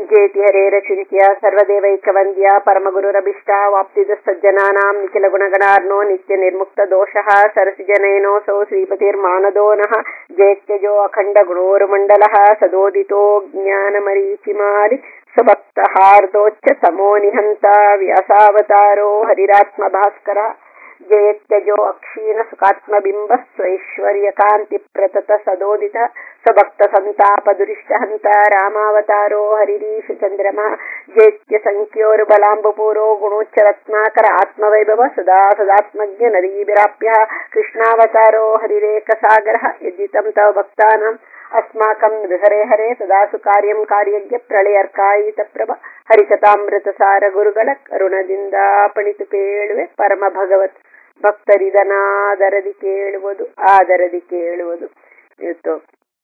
ಜೇತಿ ಹರೇರಚಿಂತ್ಯ ಸರ್ವದೇವೈಕವಂದ್ಯ ಪರಮಗುರುರಭಿಷ್ಟ ವಾಪ್ತಿದ ಸಜ್ಜನಾನಾಂ ನಿಖಿಲ ಗುಣಗಣಾರ್ನೋ ನಿತ್ಯ ನಿರ್ಮುಕ್ತ ದೋಷಃ ಸರಸಿಜನೈನೋऽಸೌ ಶ್ರೀಪತಿರ್ಮಾನದೋ ನಃ ಜೇತ್ಯಜೋ ಅಖಂಡ ಗುಣೋರುಮಂಡಲಃ ಸದೋದಿತೋ ಜ್ಞಾನಮರೀಚಿಮಾಲಿ ಸಭಕ್ತಹಾರ್ದೋಚ್ಚ ಸಮೋ ನಿಹಂತ ವ್ಯಾಸಾವತಾರೋ ಹರಿರಾತ್ಮ ಭಾಸ್ಕರ ಜಯತ್ಯಜೋ ಅಕ್ಷೀಣ ಸುಖಾತ್ಮಬಿಂಬ ಸ್ವೈಶ್ವರ್ಯ ಕಾಂತಿ ಪ್ರತತ ಸದೋದಿತ ಸಭಕ್ತ ಸಂತಾಪ ದುರಿಷ್ಟ ಹಂತ ರಾಮಾವತಾರೋ ಹರಿರೀಶ ಚಂದ್ರಮ ಜೇತ್ಯ ಸಂಖ್ಯೋರು ಬಲಾಂಬಪೂರೋ ಗುಣೋಚ್ಚ ರತ್ನಾಕರ ಆತ್ಮವೈಭವ ಸದಾ ಸದಾತ್ಮಜ್ಞ ನದೀಭಿರಾಪ್ಯ ಕೃಷ್ಣಾವತಾರೋ ಹರಿರೇಕ ಸಾಗರ ಯದ್ಯಿತಂ ತವ ಭಕ್ತಾನಾಂ ಅಸ್ಮಾಕಂ ಹರೆ ಹರೆ ಸದಾಸು ಕಾರ್ಯಂ ಕಾರ್ಯಜ್ಞ ಪ್ರಳಯರ್ಕಾಯಿತ ಪ್ರಭ ಹರಿಕಥಾಮೃತ ಸಾರ ಗುರುಗಳ ಕರುಣದಿಂದ ಪಣಿತು ಪೇಳುವೆ ಪರಮ ಭಗವತ್ ಭಕ್ತರಿದನಾದರದಿ ಕೇಳುವುದು ಆದರದಿ ಕೇಳುವುದು ಇವತ್ತು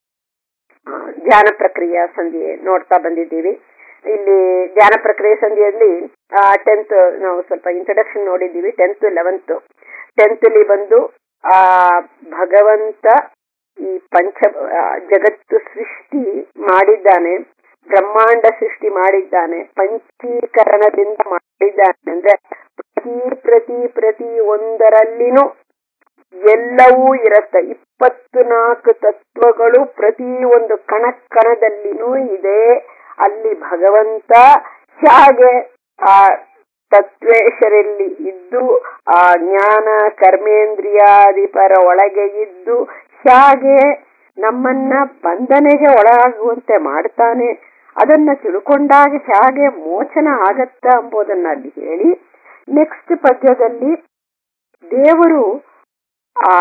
ಧ್ಯಾನ ಪ್ರಕ್ರಿಯೆ ಸಂಧಿ ನೋಡ್ತಾ ಬಂದಿದ್ದೀವಿ ಇಲ್ಲಿ ಧ್ಯಾನ ಪ್ರಕ್ರಿಯೆ ಸಂಧಿಯಲ್ಲಿ ಟೆಂತ್ ನಾವು ಸ್ವಲ್ಪ ಇಂಟ್ರಡಕ್ಷನ್ ನೋಡಿದ್ದೀವಿ ಟೆಂತ್ ಲೆವೆಂತ್ ಟೆಂತ್ ಅಲ್ಲಿ ಬಂದು ಆ ಭಗವಂತ ಈ ಪಂಚ ಜಗತ್ತು ಸೃಷ್ಟಿ ಮಾಡಿದ್ದಾನೆ ಬ್ರಹ್ಮಾಂಡ ಸೃಷ್ಟಿ ಮಾಡಿದ್ದಾನೆ ಪಂಚೀಕರಣದಿಂದ ಮಾಡಿದ್ದಾನೆ ಅಂದ್ರೆ ಪ್ರತಿ ಪ್ರತಿ ಪ್ರತಿ ಒಂದರಲ್ಲಿನೂ ಎಲ್ಲವೂ ಇರುತ್ತೆ ಇಪ್ಪತ್ತು ನಾಲ್ಕು ತತ್ವಗಳು ಪ್ರತಿ ಒಂದು ಕಣ ಕಣದಲ್ಲಿನೂ ಇದೆ ಅಲ್ಲಿ ಭಗವಂತ ಹೇಗೆ ಆ ತತ್ವೇಶರಲ್ಲಿ ಇದ್ದು ಆ ಜ್ಞಾನ ಕರ್ಮೇಂದ್ರಿಯಾದಿಪರ ಒಳಗೆ ಇದ್ದು ಹೇಗೆ ನಮ್ಮನ್ನ ಬಂಧನೆಗೆ ಒಳಗಾಗುವಂತೆ ಮಾಡ್ತಾನೆ ಅದನ್ನ ತಿಳ್ಕೊಂಡಾಗ ಹೇಗೆ ಮೋಚನ ಆಗತ್ತ ಎಂಬುದನ್ನ ಅಲ್ಲಿ ಹೇಳಿ ನೆಕ್ಸ್ಟ್ ಪದ್ಯದಲ್ಲಿ ದೇವರು ಆ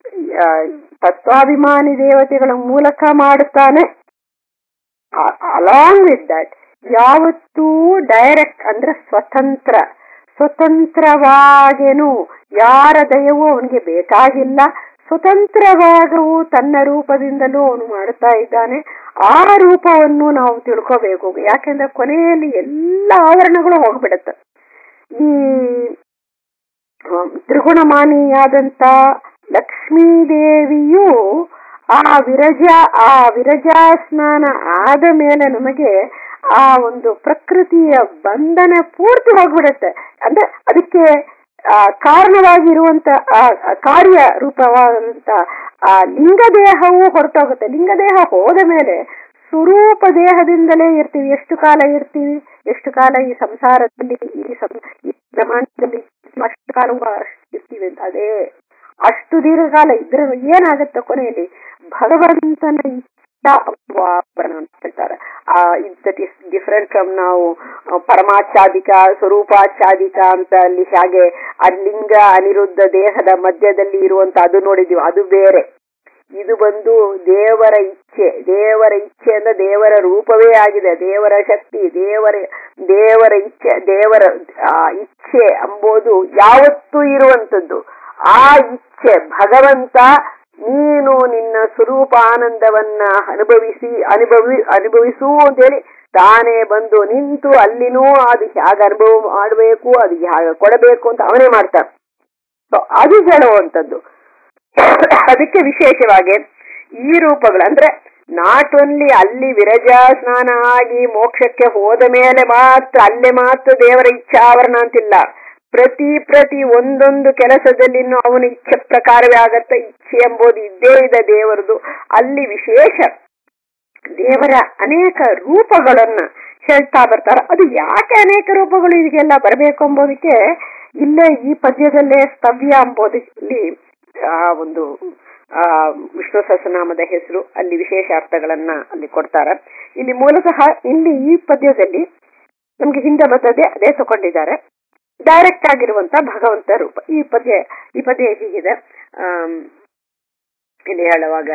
ತತ್ವಾಭಿಮಾನಿ ದೇವತೆಗಳ ಮೂಲಕ ಮಾಡುತ್ತಾನೆ ಅಲಾಂಗ್ ವಿತ್ ದಟ್ ಯಾವತ್ತೂ ಡೈರೆಕ್ಟ್ ಅಂದ್ರೆ ಸ್ವತಂತ್ರ ಸ್ವತಂತ್ರವಾಗೇನು ಯಾರ ದಯವೂ ಅವನಿಗೆ ಬೇಕಾಗಿಲ್ಲ ಸ್ವತಂತ್ರವಾಗವು ತನ್ನ ರೂಪದಿಂದಲೂ ಅವನು ಮಾಡುತ್ತಾ ಇದ್ದಾನೆ ಆ ರೂಪವನ್ನು ನಾವು ತಿಳ್ಕೋಬೇಕು ಯಾಕೆಂದ್ರೆ ಕೊನೆಯಲ್ಲಿ ಎಲ್ಲ ಆವರಣಗಳು ಹೋಗ್ಬಿಡುತ್ತೆ ಈ ತ್ರಿಗುಣಮಾನಿಯಾದಂತ ಲಕ್ಷ್ಮೀದೇವಿಯು ಆ ವಿರಜ ಆ ವಿರಜಾ ಸ್ನಾನ ಆದ ಮೇಲೆ ನಮಗೆ ಆ ಒಂದು ಪ್ರಕೃತಿಯ ಬಂಧನ ಪೂರ್ತಿ ಹೋಗ್ಬಿಡುತ್ತೆ ಅಂದ್ರೆ ಅದಕ್ಕೆ ಕಾರಣವಾಗಿರುವಂತ ಕಾರ್ಯ ರೂಪವಾದಂತ ಆ ಲಿಂಗದೇಹವು ಹೊರಟೋಗುತ್ತೆ ಲಿಂಗದೇಹ ಹೋದ ಮೇಲೆ ಸ್ವರೂಪ ದೇಹದಿಂದಲೇ ಇರ್ತೀವಿ ಎಷ್ಟು ಕಾಲ ಇರ್ತೀವಿ ಎಷ್ಟು ಕಾಲ ಈ ಸಂಸಾರದಲ್ಲಿ ಈ ಪ್ರಮಾಣದಲ್ಲಿ ಅಷ್ಟು ಕಾಲ ಇರ್ತೀವಿ ಅಂತ ಅದೇ ಅಷ್ಟು ದೀರ್ಘಕಾಲ ಇದ್ರೆ ಏನಾಗತ್ತೆ ಕೊನೆಯಲ್ಲಿ ಭಗವಂತನ ಹೇಳ್ತಾರೆ ದಟ್ ಇಸ್ ಡಿಫರೆಂಟ್ ಫ್ರಮ್ ನಾವು ಪರಮಾಚ್ಛಾದಿಕ ಸ್ವರೂಪಾಚ್ಛಾದಿಕ ಅಂತ ಅಲ್ಲಿ ಹಾಗೆ ಅಲಿಂಗ ಅನಿರುದ್ಧ ದೇಹದ ಮಧ್ಯದಲ್ಲಿ ಇರುವಂತ ಅದು ನೋಡಿದೀವಿ ಅದು ಬೇರೆ ಇದು ಬಂದು ದೇವರ ಇಚ್ಛೆ ದೇವರ ಇಚ್ಛೆ ಅಂದ್ರೆ ದೇವರ ರೂಪವೇ ಆಗಿದೆ ದೇವರ ಶಕ್ತಿ ದೇವರ ದೇವರ ಇಚ್ಛೆ ದೇವರ ಇಚ್ಛೆ ಎಂಬುದು ಯಾವತ್ತೂ ಇರುವಂತದ್ದು ಆ ಇಚ್ಛೆ ಭಗವಂತ ನೀನು ನಿನ್ನ ಸ್ವರೂಪ ಆನಂದವನ್ನ ಅನುಭವಿಸಿ ಅನುಭವಿ ಅನುಭವಿಸು ಅಂತೇಳಿ ತಾನೇ ಬಂದು ನಿಂತು ಅಲ್ಲಿನೂ ಅದು ಹೇಗೆ ಅನುಭವ ಮಾಡಬೇಕು ಅದು ಹೇಗೆ ಕೊಡಬೇಕು ಅಂತ ಅವನೇ ಮಾಡ್ತಾನೆ ಅದು ಹೇಳುವಂಥದ್ದು ಅದಕ್ಕೆ ವಿಶೇಷವಾಗಿ ಈ ರೂಪಗಳು ಅಂದ್ರೆ ನಾಟ್ ಓನ್ಲಿ ಅಲ್ಲಿ ವಿರಜಾ ಸ್ನಾನ ಆಗಿ ಮೋಕ್ಷಕ್ಕೆ ಹೋದ ಮೇಲೆ ಮಾತ್ರ ಅಲ್ಲೇ ಮಾತ್ರ ದೇವರ ಇಚ್ಛಾವರಣ ಅಂತಿಲ್ಲ ಪ್ರತಿ ಪ್ರತಿ ಒಂದೊಂದು ಕೆಲಸದಲ್ಲಿನೂ ಅವನ ಇಚ್ಛೆ ಪ್ರಕಾರವೇ ಆಗತ್ತ ಇಚ್ಛೆ ಎಂಬುದು ಇದ್ದೇ ಇದೆ ದೇವರದು ಅಲ್ಲಿ ವಿಶೇಷ ದೇವರ ಅನೇಕ ರೂಪಗಳನ್ನ ಹೇಳ್ತಾ ಬರ್ತಾರ ಅದು ಯಾಕೆ ಅನೇಕ ರೂಪಗಳು ಇದಕ್ಕೆಲ್ಲ ಬರಬೇಕು ಎಂಬುದಕ್ಕೆ ಇಲ್ಲೇ ಈ ಪದ್ಯದಲ್ಲೇ ಸ್ತವ್ಯ ಎಂಬುದರಲ್ಲಿ ಆ ಒಂದು ಆ ವಿಷ್ಣು ಸಹಸ್ರನಾಮದ ಹೆಸರು ಅಲ್ಲಿ ವಿಶೇಷ ಅರ್ಥಗಳನ್ನ ಅಲ್ಲಿ ಕೊಡ್ತಾರ ಇಲ್ಲಿ ಮೂಲತಃ ಇಲ್ಲಿ ಈ ಪದ್ಯದಲ್ಲಿ ನಮ್ಗೆ ಹಿಂದೆ ಬರ್ತದೆ ಅದೇ ತಗೊಂಡಿದ್ದಾರೆ ಡೈರೆಕ್ಟ್ ಆಗಿರುವಂತ ಭಗವಂತ ರೂಪ ಈ ಪದ್ಯ ಈ ಪದ್ಯ ಹೀಗಿದೆ ಇಲ್ಲಿ ಹೇಳುವಾಗ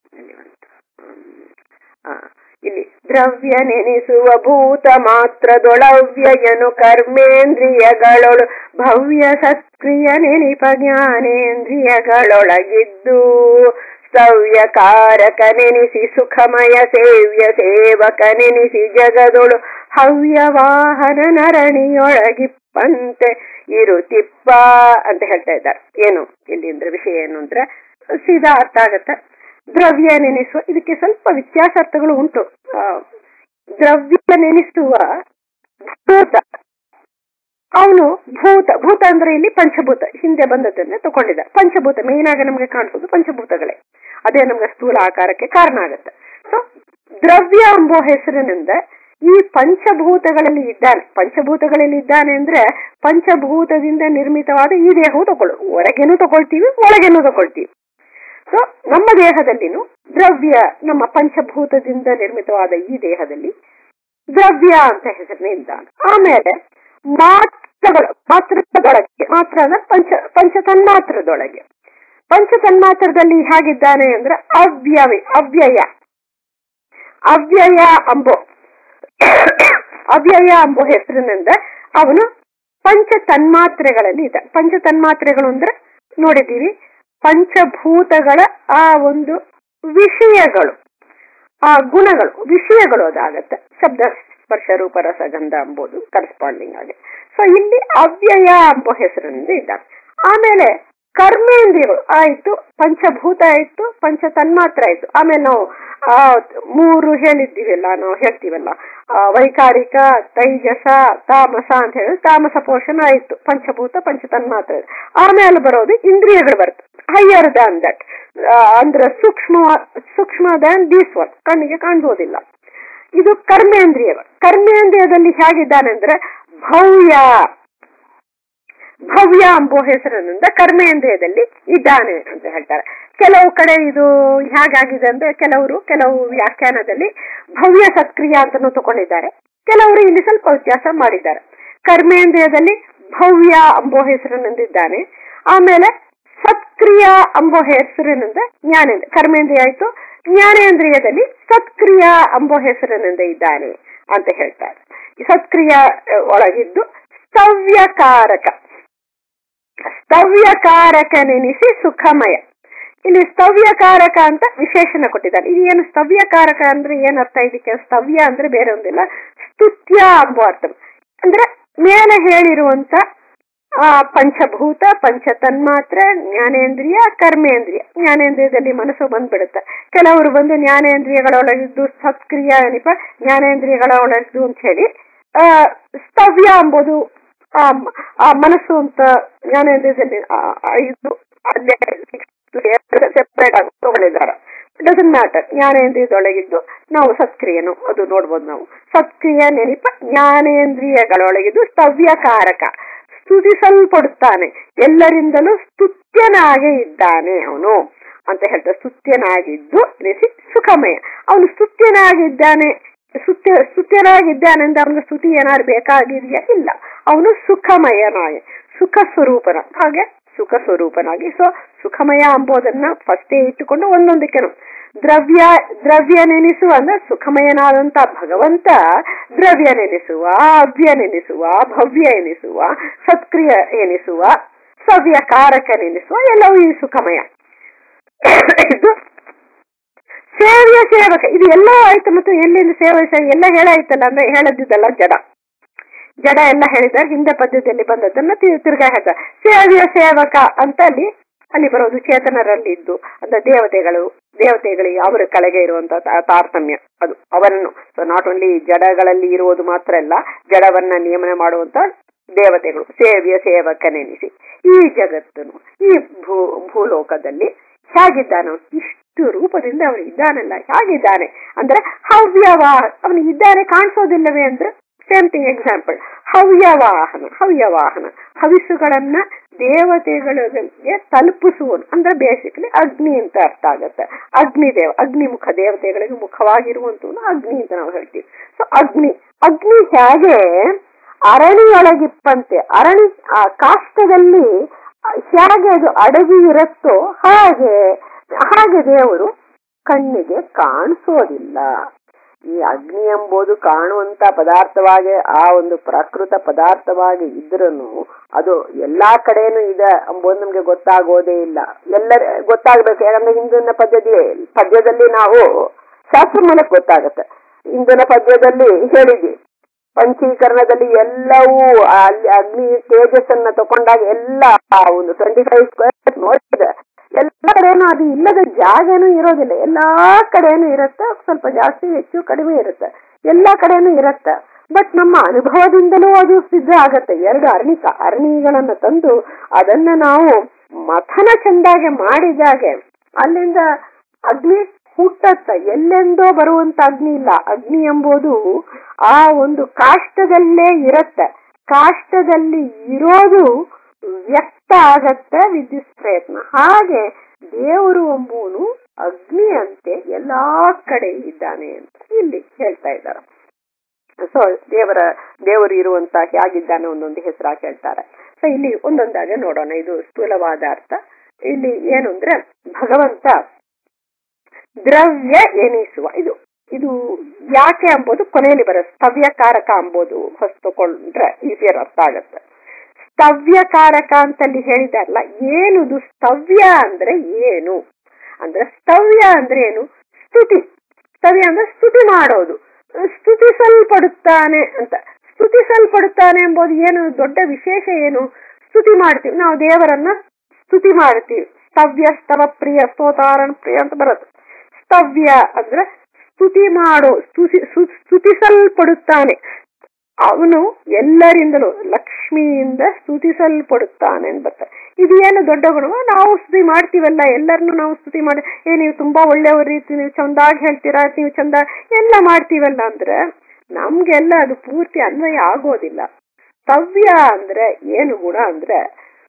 ಇಲ್ಲಿ ದ್ರವ್ಯ ನೆನೆಸುವ ಭೂತ ಮಾತ್ರದೊಳವ್ಯಯನು ಕರ್ಮೇಂದ್ರಿಯಗಳೊಳು ಭವ್ಯ ಸತ್ಕ್ರಿಯ ನೆನಿಪ ಜ್ಞಾನೇಂದ್ರಿಯಗಳೊಳಗಿದ್ದು ಸ್ತವ್ಯ ಕಾರಕ ನೆನೆಸಿ ಸುಖಮಯ ಸೇವ್ಯ ಸೇವಕ ನೆನೆಸಿ ಜಗದೊಳು ಹವ್ಯ ವಾಹನ ನರಣಿಯೊಳಗಿಪ್ಪಂತೆ ಇರುತಿಪ್ಪ ಅಂತ ಹೇಳ್ತಾ ಇದ್ದಾರೆ ಏನು ಇಲ್ಲಿ ಅಂದ್ರೆ ವಿಷಯ ಏನು ಅಂದ್ರೆ ಸೀದಾ ಅರ್ಥ ಆಗತ್ತೆ ದ್ರವ್ಯ ನೆನೆಸುವ ಇದಕ್ಕೆ ಸ್ವಲ್ಪ ವ್ಯತ್ಯಾಸಾರ್ಥಗಳು ಉಂಟು ದ್ರವ್ಯ ನೆನೆಸುವ ಭೂತ ಅವನು ಭೂತ ಭೂತ ಅಂದ್ರೆ ಇಲ್ಲಿ ಪಂಚಭೂತ ಹಿಂದೆ ಬಂದದ್ದನ್ನೇ ತಗೊಂಡಿದ್ದ ಪಂಚಭೂತ ಮೇನ್ ಆಗಿ ನಮ್ಗೆ ಕಾಣಿಸೋದು ಪಂಚಭೂತಗಳೇ ಅದೇ ನಮ್ಗೆ ಸ್ಥೂಲ ಆಕಾರಕ್ಕೆ ಕಾರಣ ಆಗುತ್ತೆ ಸೊ ದ್ರವ್ಯ ಎಂಬೋ ಹೆಸರಿನಿಂದ ಈ ಪಂಚಭೂತಗಳಲ್ಲಿ ಇದ್ದಾನೆ ಪಂಚಭೂತಗಳಲ್ಲಿ ಇದ್ದಾನೆ ಅಂದ್ರೆ ಪಂಚಭೂತದಿಂದ ನಿರ್ಮಿತವಾದ ಈ ದೇಹವು ತಗೊಳ್ಳು ಹೊರಗೇನು ತಗೊಳ್ತೀವಿ ಒಳಗೇನು ತಗೊಳ್ತೀವಿ ಸೊ ನಮ್ಮ ದೇಹದಲ್ಲಿನೂ ದ್ರವ್ಯ ನಮ್ಮ ಪಂಚಭೂತದಿಂದ ನಿರ್ಮಿತವಾದ ಈ ದೇಹದಲ್ಲಿ ದ್ರವ್ಯ ಅಂತ ಹೆಸರಿನ ಇದ್ದಾನೆ ಆಮೇಲೆ ಮಾತ್ರಗಳು ಮಾತ್ರದೊಳಗೆ ಮಾತ್ರ ಅಂದ್ರೆ ಪಂಚ ಪಂಚ ತನ್ಮಾತ್ರದೊಳಗೆ ಪಂಚ ತನ್ಮಾತ್ರದಲ್ಲಿ ಹೇಗಿದ್ದಾನೆ ಅಂದ್ರೆ ಅವ್ಯಯ ಅವ್ಯಯ ಅವ್ಯಯ ಅಂಬೋ ಅವ್ಯಯ ಅಂಬೋ ಹೆಸರಿನಿಂದ ಅವನು ಪಂಚ ತನ್ಮಾತ್ರೆಗಳಲ್ಲಿ ಇದ್ದ ಪಂಚ ತನ್ಮಾತ್ರೆಗಳು ಅಂದ್ರೆ ನೋಡಿದ್ದೀವಿ ಪಂಚಭೂತಗಳ ಆ ಒಂದು ವಿಷಯಗಳು ಆ ಗುಣಗಳು ವಿಷಯಗಳು ಅದಾಗತ್ತೆ ಶಬ್ದ ಸ್ಪರ್ಶ ರೂಪ ರಸಗಂಧ ಅಂಬೋದು ಕರೆಸ್ಪಾಂಡಿಂಗ್ ಆಗಿ ಸೊ ಇಲ್ಲಿ ಅವ್ಯಯ ಎಂಬ ಹೆಸರಿನಿಂದ ಇದ್ದಾನೆ ಆಮೇಲೆ ಕರ್ಮೇಂದ್ರಿಯಗಳು ಆಯ್ತು ಪಂಚಭೂತ ಆಯ್ತು ಪಂಚ ತನ್ಮಾತ್ರ ಆಯ್ತು ಆಮೇಲೆ ನಾವು ಆ ಮೂರು ಹೇಳಿದ್ದೀವಲ್ಲ ನಾವು ಹೇಳ್ತೀವಲ್ಲ ಆ, ವೈಕಾರಿಕ ತೈಜಸ ತಾಮಸ ಅಂತ ಹೇಳಿ ತಾಮಸ ಪೋಷಣ ಆಯ್ತು ಪಂಚಭೂತ ಪಂಚ ತನ್ಮಾತ್ರ ಆಮೇಲೆ ಬರೋದು ಇಂದ್ರಿಯಗಳು ಬರ್ತದೆ ಹೈಯರ್ ದ್ಯಾನ್ ದಟ್ ಅಂದ್ರೆ ಸೂಕ್ಷ್ಮ ಸೂಕ್ಷ್ಮ ದ್ಯಾನ್ ದೀಸ್ ಒನ್ ಕಣ್ಣಿಗೆ ಕಾಣಿಸೋದಿಲ್ಲ ಇದು ಕರ್ಮೇಂದ್ರಿಯಗಳು ಕರ್ಮೇಂದ್ರಿಯದಲ್ಲಿ ಹೇಗಿದ್ದಾನೆ ಅಂದ್ರೆ ಭವ್ಯ ಭವ್ಯ ಎಂಬೋ ಹೆಸರಿನಿಂದ ಕರ್ಮೇಂದ್ರಿಯದಲ್ಲಿ ಇದ್ದಾನೆ ಅಂತ ಹೇಳ್ತಾರೆ ಕೆಲವು ಕಡೆ ಇದು ಹೇಗಾಗಿದೆ ಅಂದ್ರೆ ಕೆಲವರು ಕೆಲವು ವ್ಯಾಖ್ಯಾನದಲ್ಲಿ ಭವ್ಯ ಸಕ್ರಿಯ ಅಂತಾನು ತಗೊಂಡಿದ್ದಾರೆ ಕೆಲವರು ಇಲ್ಲಿ ಸ್ವಲ್ಪ ವ್ಯತ್ಯಾಸ ಮಾಡಿದ್ದಾರೆ ಕರ್ಮೇಂದ್ರಿಯದಲ್ಲಿ ಭವ್ಯ ಎಂಬೋ ಹೆಸರಿನಿಂದ ಇದ್ದಾನೆ ಆಮೇಲೆ ಸತ್ಕ್ರಿಯ ಎಂಬೋ ಹೆಸರಿನಿಂದ ಜ್ಞಾನೇಂದ್ರ ಕರ್ಮೇಂದ್ರಿಯ ಆಯ್ತು ಜ್ಞಾನೇಂದ್ರಿಯದಲ್ಲಿ ಸತ್ಕ್ರಿಯ ಎಂಬೋ ಹೆಸರಿನಿಂದ ಇದ್ದಾನೆ ಅಂತ ಹೇಳ್ತಾರೆ ಈ ಸತ್ಕ್ರಿಯ ಅಹ್, ಒಳಗಿದ್ದು ಸ್ತವ್ಯಕಾರಕ ಸ್ತವ್ಯಕಾರಕನೆನಿಸಿ ಸುಖಮಯ ಇಲ್ಲಿ ಸ್ತವ್ಯಕಾರಕ ಅಂತ ವಿಶೇಷಣ ಕೊಟ್ಟಿದ್ದಾರೆ ಇದು ಏನು ಸ್ತವ್ಯಕಾರಕ ಅಂದ್ರೆ ಏನ್ ಅರ್ಥ ಇದಕ್ಕೆ ಸ್ತವ್ಯ ಅಂದ್ರೆ ಬೇರೆ ಒಂದಿಲ್ಲ ಸ್ತುತ್ಯ ಎಂಬ ಅರ್ಥ ಅಂದ್ರೆ ಮೇಲೆ ಹೇಳಿರುವಂತ ಆ ಪಂಚಭೂತ ಪಂಚ ತನ್ಮಾತ್ರ ಜ್ಞಾನೇಂದ್ರಿಯ ಕರ್ಮೇಂದ್ರಿಯ ಜ್ಞಾನೇಂದ್ರಿಯದಲ್ಲಿ ಮನಸ್ಸು ಬಂದ್ಬಿಡುತ್ತೆ ಕೆಲವರು ಬಂದು ಜ್ಞಾನೇಂದ್ರಿಯಗಳೊಳಗಿದ್ದು ಸತ್ಕ್ರಿಯ ಏನಿಪ ಜ್ಞಾನೇಂದ್ರಿಯಗಳ ಒಳಗಿದ್ದು ಅಂತ ಹೇಳಿ ಆ ಸ್ತವ್ಯ ಎಂಬುದು ಆ ಮ- ಆ ಮನಸ್ಸು ಅಂತ ಜ್ಞಾನೇಂದ್ರಿಯದಲ್ಲಿ ಆ- ಆ ಇದು ಅಲ್ಲೇ ಸೆಪರೇಟ್ ಆಗಿ ತಗೊಂಡಿದ್ದಾರೆ ಡಸನ್ ಮ್ಯಾಟರ್ ಜ್ಞಾನೇಂದ್ರಿಯದೊಳಗಿದ್ದು ನಾವು ಸತ್ಕ್ರಿಯನು ಅದು ನೋಡ್ಬೋದು ನಾವು ಸತ್ಕ್ರಿಯ ನೆನಪ ಜ್ಞಾನೇಂದ್ರಿಯಗಳೊಳಗಿದ್ದು ಸ್ತವ್ಯಕಾರಕ ಸ್ತುತಿಸಲ್ಪಡುತ್ತಾನೆ ಎಲ್ಲರಿಂದಲೂ ಸ್ತುತ್ಯನಾಗೇ ಇದ್ದಾನೆ ಅವನು ಅಂತ ಹೇಳ್ತಾರೆ ಸ್ತುತ್ಯನಾಗಿದ್ದು ನೆಸಿ ಸುಖಮಯ ಅವನು ಸ್ತುತ್ಯನಾಗಿದ್ದಾನೆ ಸ್ತುತ್ಯ ಸ್ತುತ್ಯನಾಗಿದ್ದಾನೆ ಅಂತ ಅವನಿಗೆ ಸ್ತುತಿ ಏನಾದ್ರು ಬೇಕಾಗಿದೆಯಾ ಇಲ್ಲ ಅವನು ಸುಖಮಯನಾಗಿ ಸುಖ ಸ್ವರೂಪನ ಹಾಗೆ ಸುಖ ಸ್ವರೂಪನಾಗಿ ಸೊ ಸುಖಮಯ ಎಂಬುದನ್ನ ಫಸ್ಟೇ ಇಟ್ಟುಕೊಂಡು ಒಂದೊಂದಕ್ಕೆ ದ್ರವ್ಯ ದ್ರವ್ಯ ನೆನೆಸುವ ಅಂದ್ರೆ ಸುಖಮಯನಾದಂತ ಭಗವಂತ ದ್ರವ್ಯ ನೆನೆಸುವ ಅವ್ಯ ನೆನೆಸುವ ಭವ್ಯ ಎನಿಸುವ ಸತ್ಕ್ರಿಯ ಎನಿಸುವ ಸವ್ಯ ಕಾರಕ ನೆನೆಸುವ ಎಲ್ಲವೂ ಈ ಸುಖಮಯ ಇದು ಸೇವ್ಯ ಸೇವಕ ಇದು ಎಲ್ಲ ಆಯ್ತು ಮತ್ತು ಎಲ್ಲಿಂದ ಸೇವೆ ಸೇ- ಎಲ್ಲ ಹೇಳಾಯ್ತಲ್ಲ ಅಂದ್ರೆ ಹೇಳದಿದ್ದಲ್ಲ ಜಡ ಜಡ ಎಲ್ಲ ಹೇಳಿದ್ದಾರೆ ಹಿಂದೆ ಪದ್ಯದಲ್ಲಿ ಬಂದದ್ದನ್ನ ತಿ- ತಿರ್ಗಾ ಹೇಳ್ತಾರೆ ಸೇವ್ಯ ಸೇವಕ ಅಂತ ಅಲ್ಲಿ ಅಲ್ಲಿ ಬರೋದು ಚೇತನರಲ್ಲಿ ಇದ್ದು ಅಂದ್ರೆ ದೇವತೆಗಳು ದೇವತೆಗಳಿಗೆ ಅವರ ಕೆಳಗೆ ಇರುವಂತ ತಾ- ತಾರತಮ್ಯ ಅದು ಅವರನ್ನು ಸೊ ನಾಟ್ ಓನ್ಲಿ ಜಡಗಳಲ್ಲಿ ಇರುವುದು ಮಾತ್ರ ಅಲ್ಲ ಜಡವನ್ನ ನಿಯಮನ ಮಾಡುವಂತ ದೇವತೆಗಳು ಸೇವ್ಯ ಸೇವಕನೆನಿಸಿ ಈ ಜಗತ್ತನು ಈ ಭೂ ಭೂಲೋಕದಲ್ಲಿ ಹೇಗಿದ್ದಾನೆ ಅವನು ಇಷ್ಟು ರೂಪದಿಂದ ಅವನು ಇದ್ದಾನಲ್ಲ ಹೇಗಿದ್ದಾನೆ ಅಂದ್ರೆ ಹವ್ಯವಾ ಅವನು ಇದ್ದಾನೆ ಕಾಣಿಸೋದಿಲ್ಲವೇ ಅಂದ್ರೆ ಸೇಮ್ ಥಿಂಗ್ ಎಕ್ಸಾಂಪಲ್ ಹವ್ಯವಾಹನ ಹವ್ಯವಾಹನ ಹವಿಸುಗಳನ್ನ ದೇವತೆಗಳಿಗೆ ತಲುಪಿಸುವನು ಅಂದ್ರೆ ಬೇಸಿಕಲಿ ಅಗ್ನಿ ಅಂತ ಅರ್ಥ ಆಗತ್ತೆ ಅಗ್ನಿ ದೇವ ಅಗ್ನಿ ಮುಖ ದೇವತೆಗಳಿಗೆ ಮುಖವಾಗಿರುವಂತವನು ಅಗ್ನಿ ಅಂತ ನಾವು ಹೇಳ್ತೀವಿ ಸೊ ಅಗ್ನಿ ಅಗ್ನಿ ಹೇಗೆ ಅರಣಿಯೊಳಗಿಪ್ಪಂತೆ ಅರಣಿ ಆ ಕಾಷ್ಟದಲ್ಲಿ ಹೇಗೆ ಅದು ಅಡಗಿ ಇರುತ್ತೋ ಹಾಗೆ ಹಾಗೆ ದೇವರು ಕಣ್ಣಿಗೆ ಕಾಣಿಸೋದಿಲ್ಲ ಈ ಅಗ್ನಿ ಎಂಬುದು ಕಾಣುವಂತ ಪದಾರ್ಥವಾಗಿ ಆ ಒಂದು ಪ್ರಾಕೃತ ಪದಾರ್ಥವಾಗಿ ಇದ್ರೂ ಅದು ಎಲ್ಲಾ ಕಡೆನೂ ಇದೆ ಎಂಬುದು ನಮ್ಗೆ ಗೊತ್ತಾಗೋದೇ ಇಲ್ಲ ಎಲ್ಲರ ಗೊತ್ತಾಗ್ಬೇಕು ಯಾಕಂದ್ರೆ ಹಿಂದಿನ ಪದ್ಯದಲ್ಲಿ ಪದ್ಯದಲ್ಲಿ ನಾವು ಶಾಸ್ತ್ರ ಮೂಲಕ ಗೊತ್ತಾಗತ್ತೆ ಹಿಂದಿನ ಪದ್ಯದಲ್ಲಿ ಹೇಳಿದ್ವಿ ಪಂಚೀಕರಣದಲ್ಲಿ ಎಲ್ಲವೂ ಅಲ್ಲಿ ಅಗ್ನಿ ತೇಜಸ್ಸನ್ನ ತಕೊಂಡಾಗ ಎಲ್ಲ ಆ ಒಂದು ಟ್ವೆಂಟಿ ಫೈವ್ ಸ್ಕ್ವೇರ್ ನೋಡಿದೆ ಎಲ್ಲ ಕಡೆನೂ ಅದು ಇಲ್ಲದ ಜಾಗನೂ ಇರೋದಿಲ್ಲ ಎಲ್ಲಾ ಕಡೆನೂ ಇರುತ್ತೆ ಸ್ವಲ್ಪ ಜಾಸ್ತಿ ಹೆಚ್ಚು ಕಡಿಮೆ ಇರುತ್ತೆ ಎಲ್ಲಾ ಕಡೆನೂ ಇರತ್ತೆ ಬಟ್ ನಮ್ಮ ಅನುಭವದಿಂದಲೂ ಅದು ಸಿದ್ಧ ಆಗತ್ತೆ ಎರಡು ಅರಣಿಕ ಅರಣಿಗಳನ್ನ ತಂದು ಅದನ್ನ ನಾವು ಮಥನ ಚೆಂದಾಗೆ ಮಾಡಿದಾಗೆ ಅಲ್ಲಿಂದ ಅಗ್ನಿ ಹುಟ್ಟತ್ತ ಎಲ್ಲೆಂದೋ ಬರುವಂತ ಅಗ್ನಿ ಇಲ್ಲ ಅಗ್ನಿ ಎಂಬುದು ಆ ಒಂದು ಕಾಷ್ಟದಲ್ಲೇ ಇರತ್ತೆ ಕಾಷ್ಟದಲ್ಲಿ ಇರೋದು ವ್ಯಕ್ತ ಆಗತ್ತೆ ವಿದ್ಯುತ್ ಪ್ರಯತ್ನ ಹಾಗೆ ದೇವರು ಎಂಬುವನು ಅಗ್ನಿಯಂತೆ ಎಲ್ಲಾ ಕಡೆ ಇದ್ದಾನೆ ಅಂತ ಇಲ್ಲಿ ಹೇಳ್ತಾ ಇದ್ದಾರೆ ಸೊ ದೇವರ ದೇವರು ಇರುವಂತ ಹೇಗಿದ್ದಾನೆ ಒಂದೊಂದು ಹೆಸರು ಹೇಳ್ತಾರೆ ಸೊ ಇಲ್ಲಿ ಒಂದೊಂದಾಗೆ ನೋಡೋಣ ಇದು ಸ್ಥೂಲವಾದ ಅರ್ಥ ಇಲ್ಲಿ ಏನು ಅಂದ್ರೆ ಭಗವಂತ ದ್ರವ್ಯ ಎನಿಸುವ ಇದು ಇದು ಯಾಕೆ ಅಂಬೋದು ಕೊನೆಯಲ್ಲಿ ಬರುತ್ತೆ ಸ್ತವ್ಯಕಾರಕ ಅಂಬೋದು ಹೊಸ ತಗೊಂಡ್ರೆ ಈಸಿಯರ್ ಅರ್ಥ ಆಗತ್ತೆ ಸ್ತವ್ಯಕಾರಕ ಅಂತಲ್ಲಿ ಹೇಳಿದಾರಲ್ಲ ಏನುದು ಸ್ತವ್ಯ ಅಂದ್ರೆ ಏನು ಅಂದ್ರೆ ಸ್ತವ್ಯ ಅಂದ್ರೆ ಏನು ಸ್ತುತಿ ಸ್ತವ್ಯ ಅಂದ್ರೆ ಸ್ತುತಿ ಮಾಡೋದು ಸ್ತುತಿಸಲ್ಪಡುತ್ತಾನೆ ಅಂತ ಸ್ತುತಿಸಲ್ಪಡುತ್ತಾನೆ ಎಂಬುದು ಏನು ದೊಡ್ಡ ವಿಶೇಷ ಏನು ಸ್ತುತಿ ಮಾಡ್ತೀವಿ ನಾವು ದೇವರನ್ನ ಸ್ತುತಿ ಮಾಡ್ತೀವಿ ಸ್ತವ್ಯ ಸ್ತವ ಪ್ರಿಯ ಸ್ತೋತಾರಣ ಪ್ರಿಯ ಅಂತ ಬರುತ್ತೆ ಸ್ತವ್ಯ ಅಂದ್ರೆ ಸ್ತುತಿ ಮಾಡೋ ಸ್ತುತಿ ಸ್ತುತಿಸಲ್ಪಡುತ್ತಾನೆ ಅವನು ಎಲ್ಲರಿಂದಲೂ ಲಕ್ಷ್ಮಿಯಿಂದ ಸ್ತುತಿಸಲ್ಪಡುತ್ತಾನೆ ಅಂತ ಇದು ಏನು ದೊಡ್ಡ ಗುಣ ನಾವು ಸ್ತುತಿ ಮಾಡ್ತೀವಲ್ಲ ಎಲ್ಲರನ್ನು ನಾವು ಸ್ತುತಿ ಮಾಡಿ ಏ ನೀವು ತುಂಬಾ ಒಳ್ಳೆಯವ್ರ ರೀತಿ ನೀವು ಚಂದಾಗಿ ಹೇಳ್ತೀರಾ ನೀವು ಚಂದ ಎಲ್ಲ ಮಾಡ್ತೀವಲ್ಲ ಅಂದ್ರೆ ನಮ್ಗೆಲ್ಲ ಅದು ಪೂರ್ತಿ ಅನ್ವಯ ಆಗೋದಿಲ್ಲ ಸ್ತವ್ಯ ಅಂದ್ರೆ ಏನು ಗುಣ ಅಂದ್ರೆ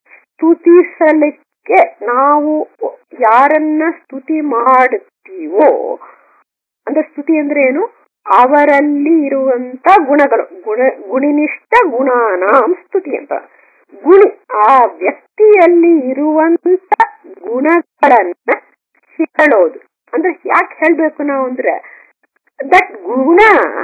ಸ್ತುತಿಸಲಿಕ್ಕೆ ನಾವು ಯಾರನ್ನ ಸ್ತುತಿ ಮಾಡುತ್ತೀವೋ ಅಂದ್ರೆ ಸ್ತುತಿ ಅಂದ್ರೆ ಏನು ಅವರಲ್ಲಿ ಇರುವಂತ ಗುಣಗಳು ಗುಣ ಗುಣಿನಿಷ್ಠ ಗುಣಾನಾಂ ಸ್ತುತಿ ಅಂತ ಗುಣಿ ಆ ವ್ಯಕ್ತಿಯಲ್ಲಿ ಇರುವಂತ ಗುಣಗಳನ್ನ ಹೇಳೋದು ಅಂದ್ರೆ ಯಾಕೆ ಹೇಳ್ಬೇಕು ನಾವು ಅಂದ್ರೆ ದಟ್ ಗುಣ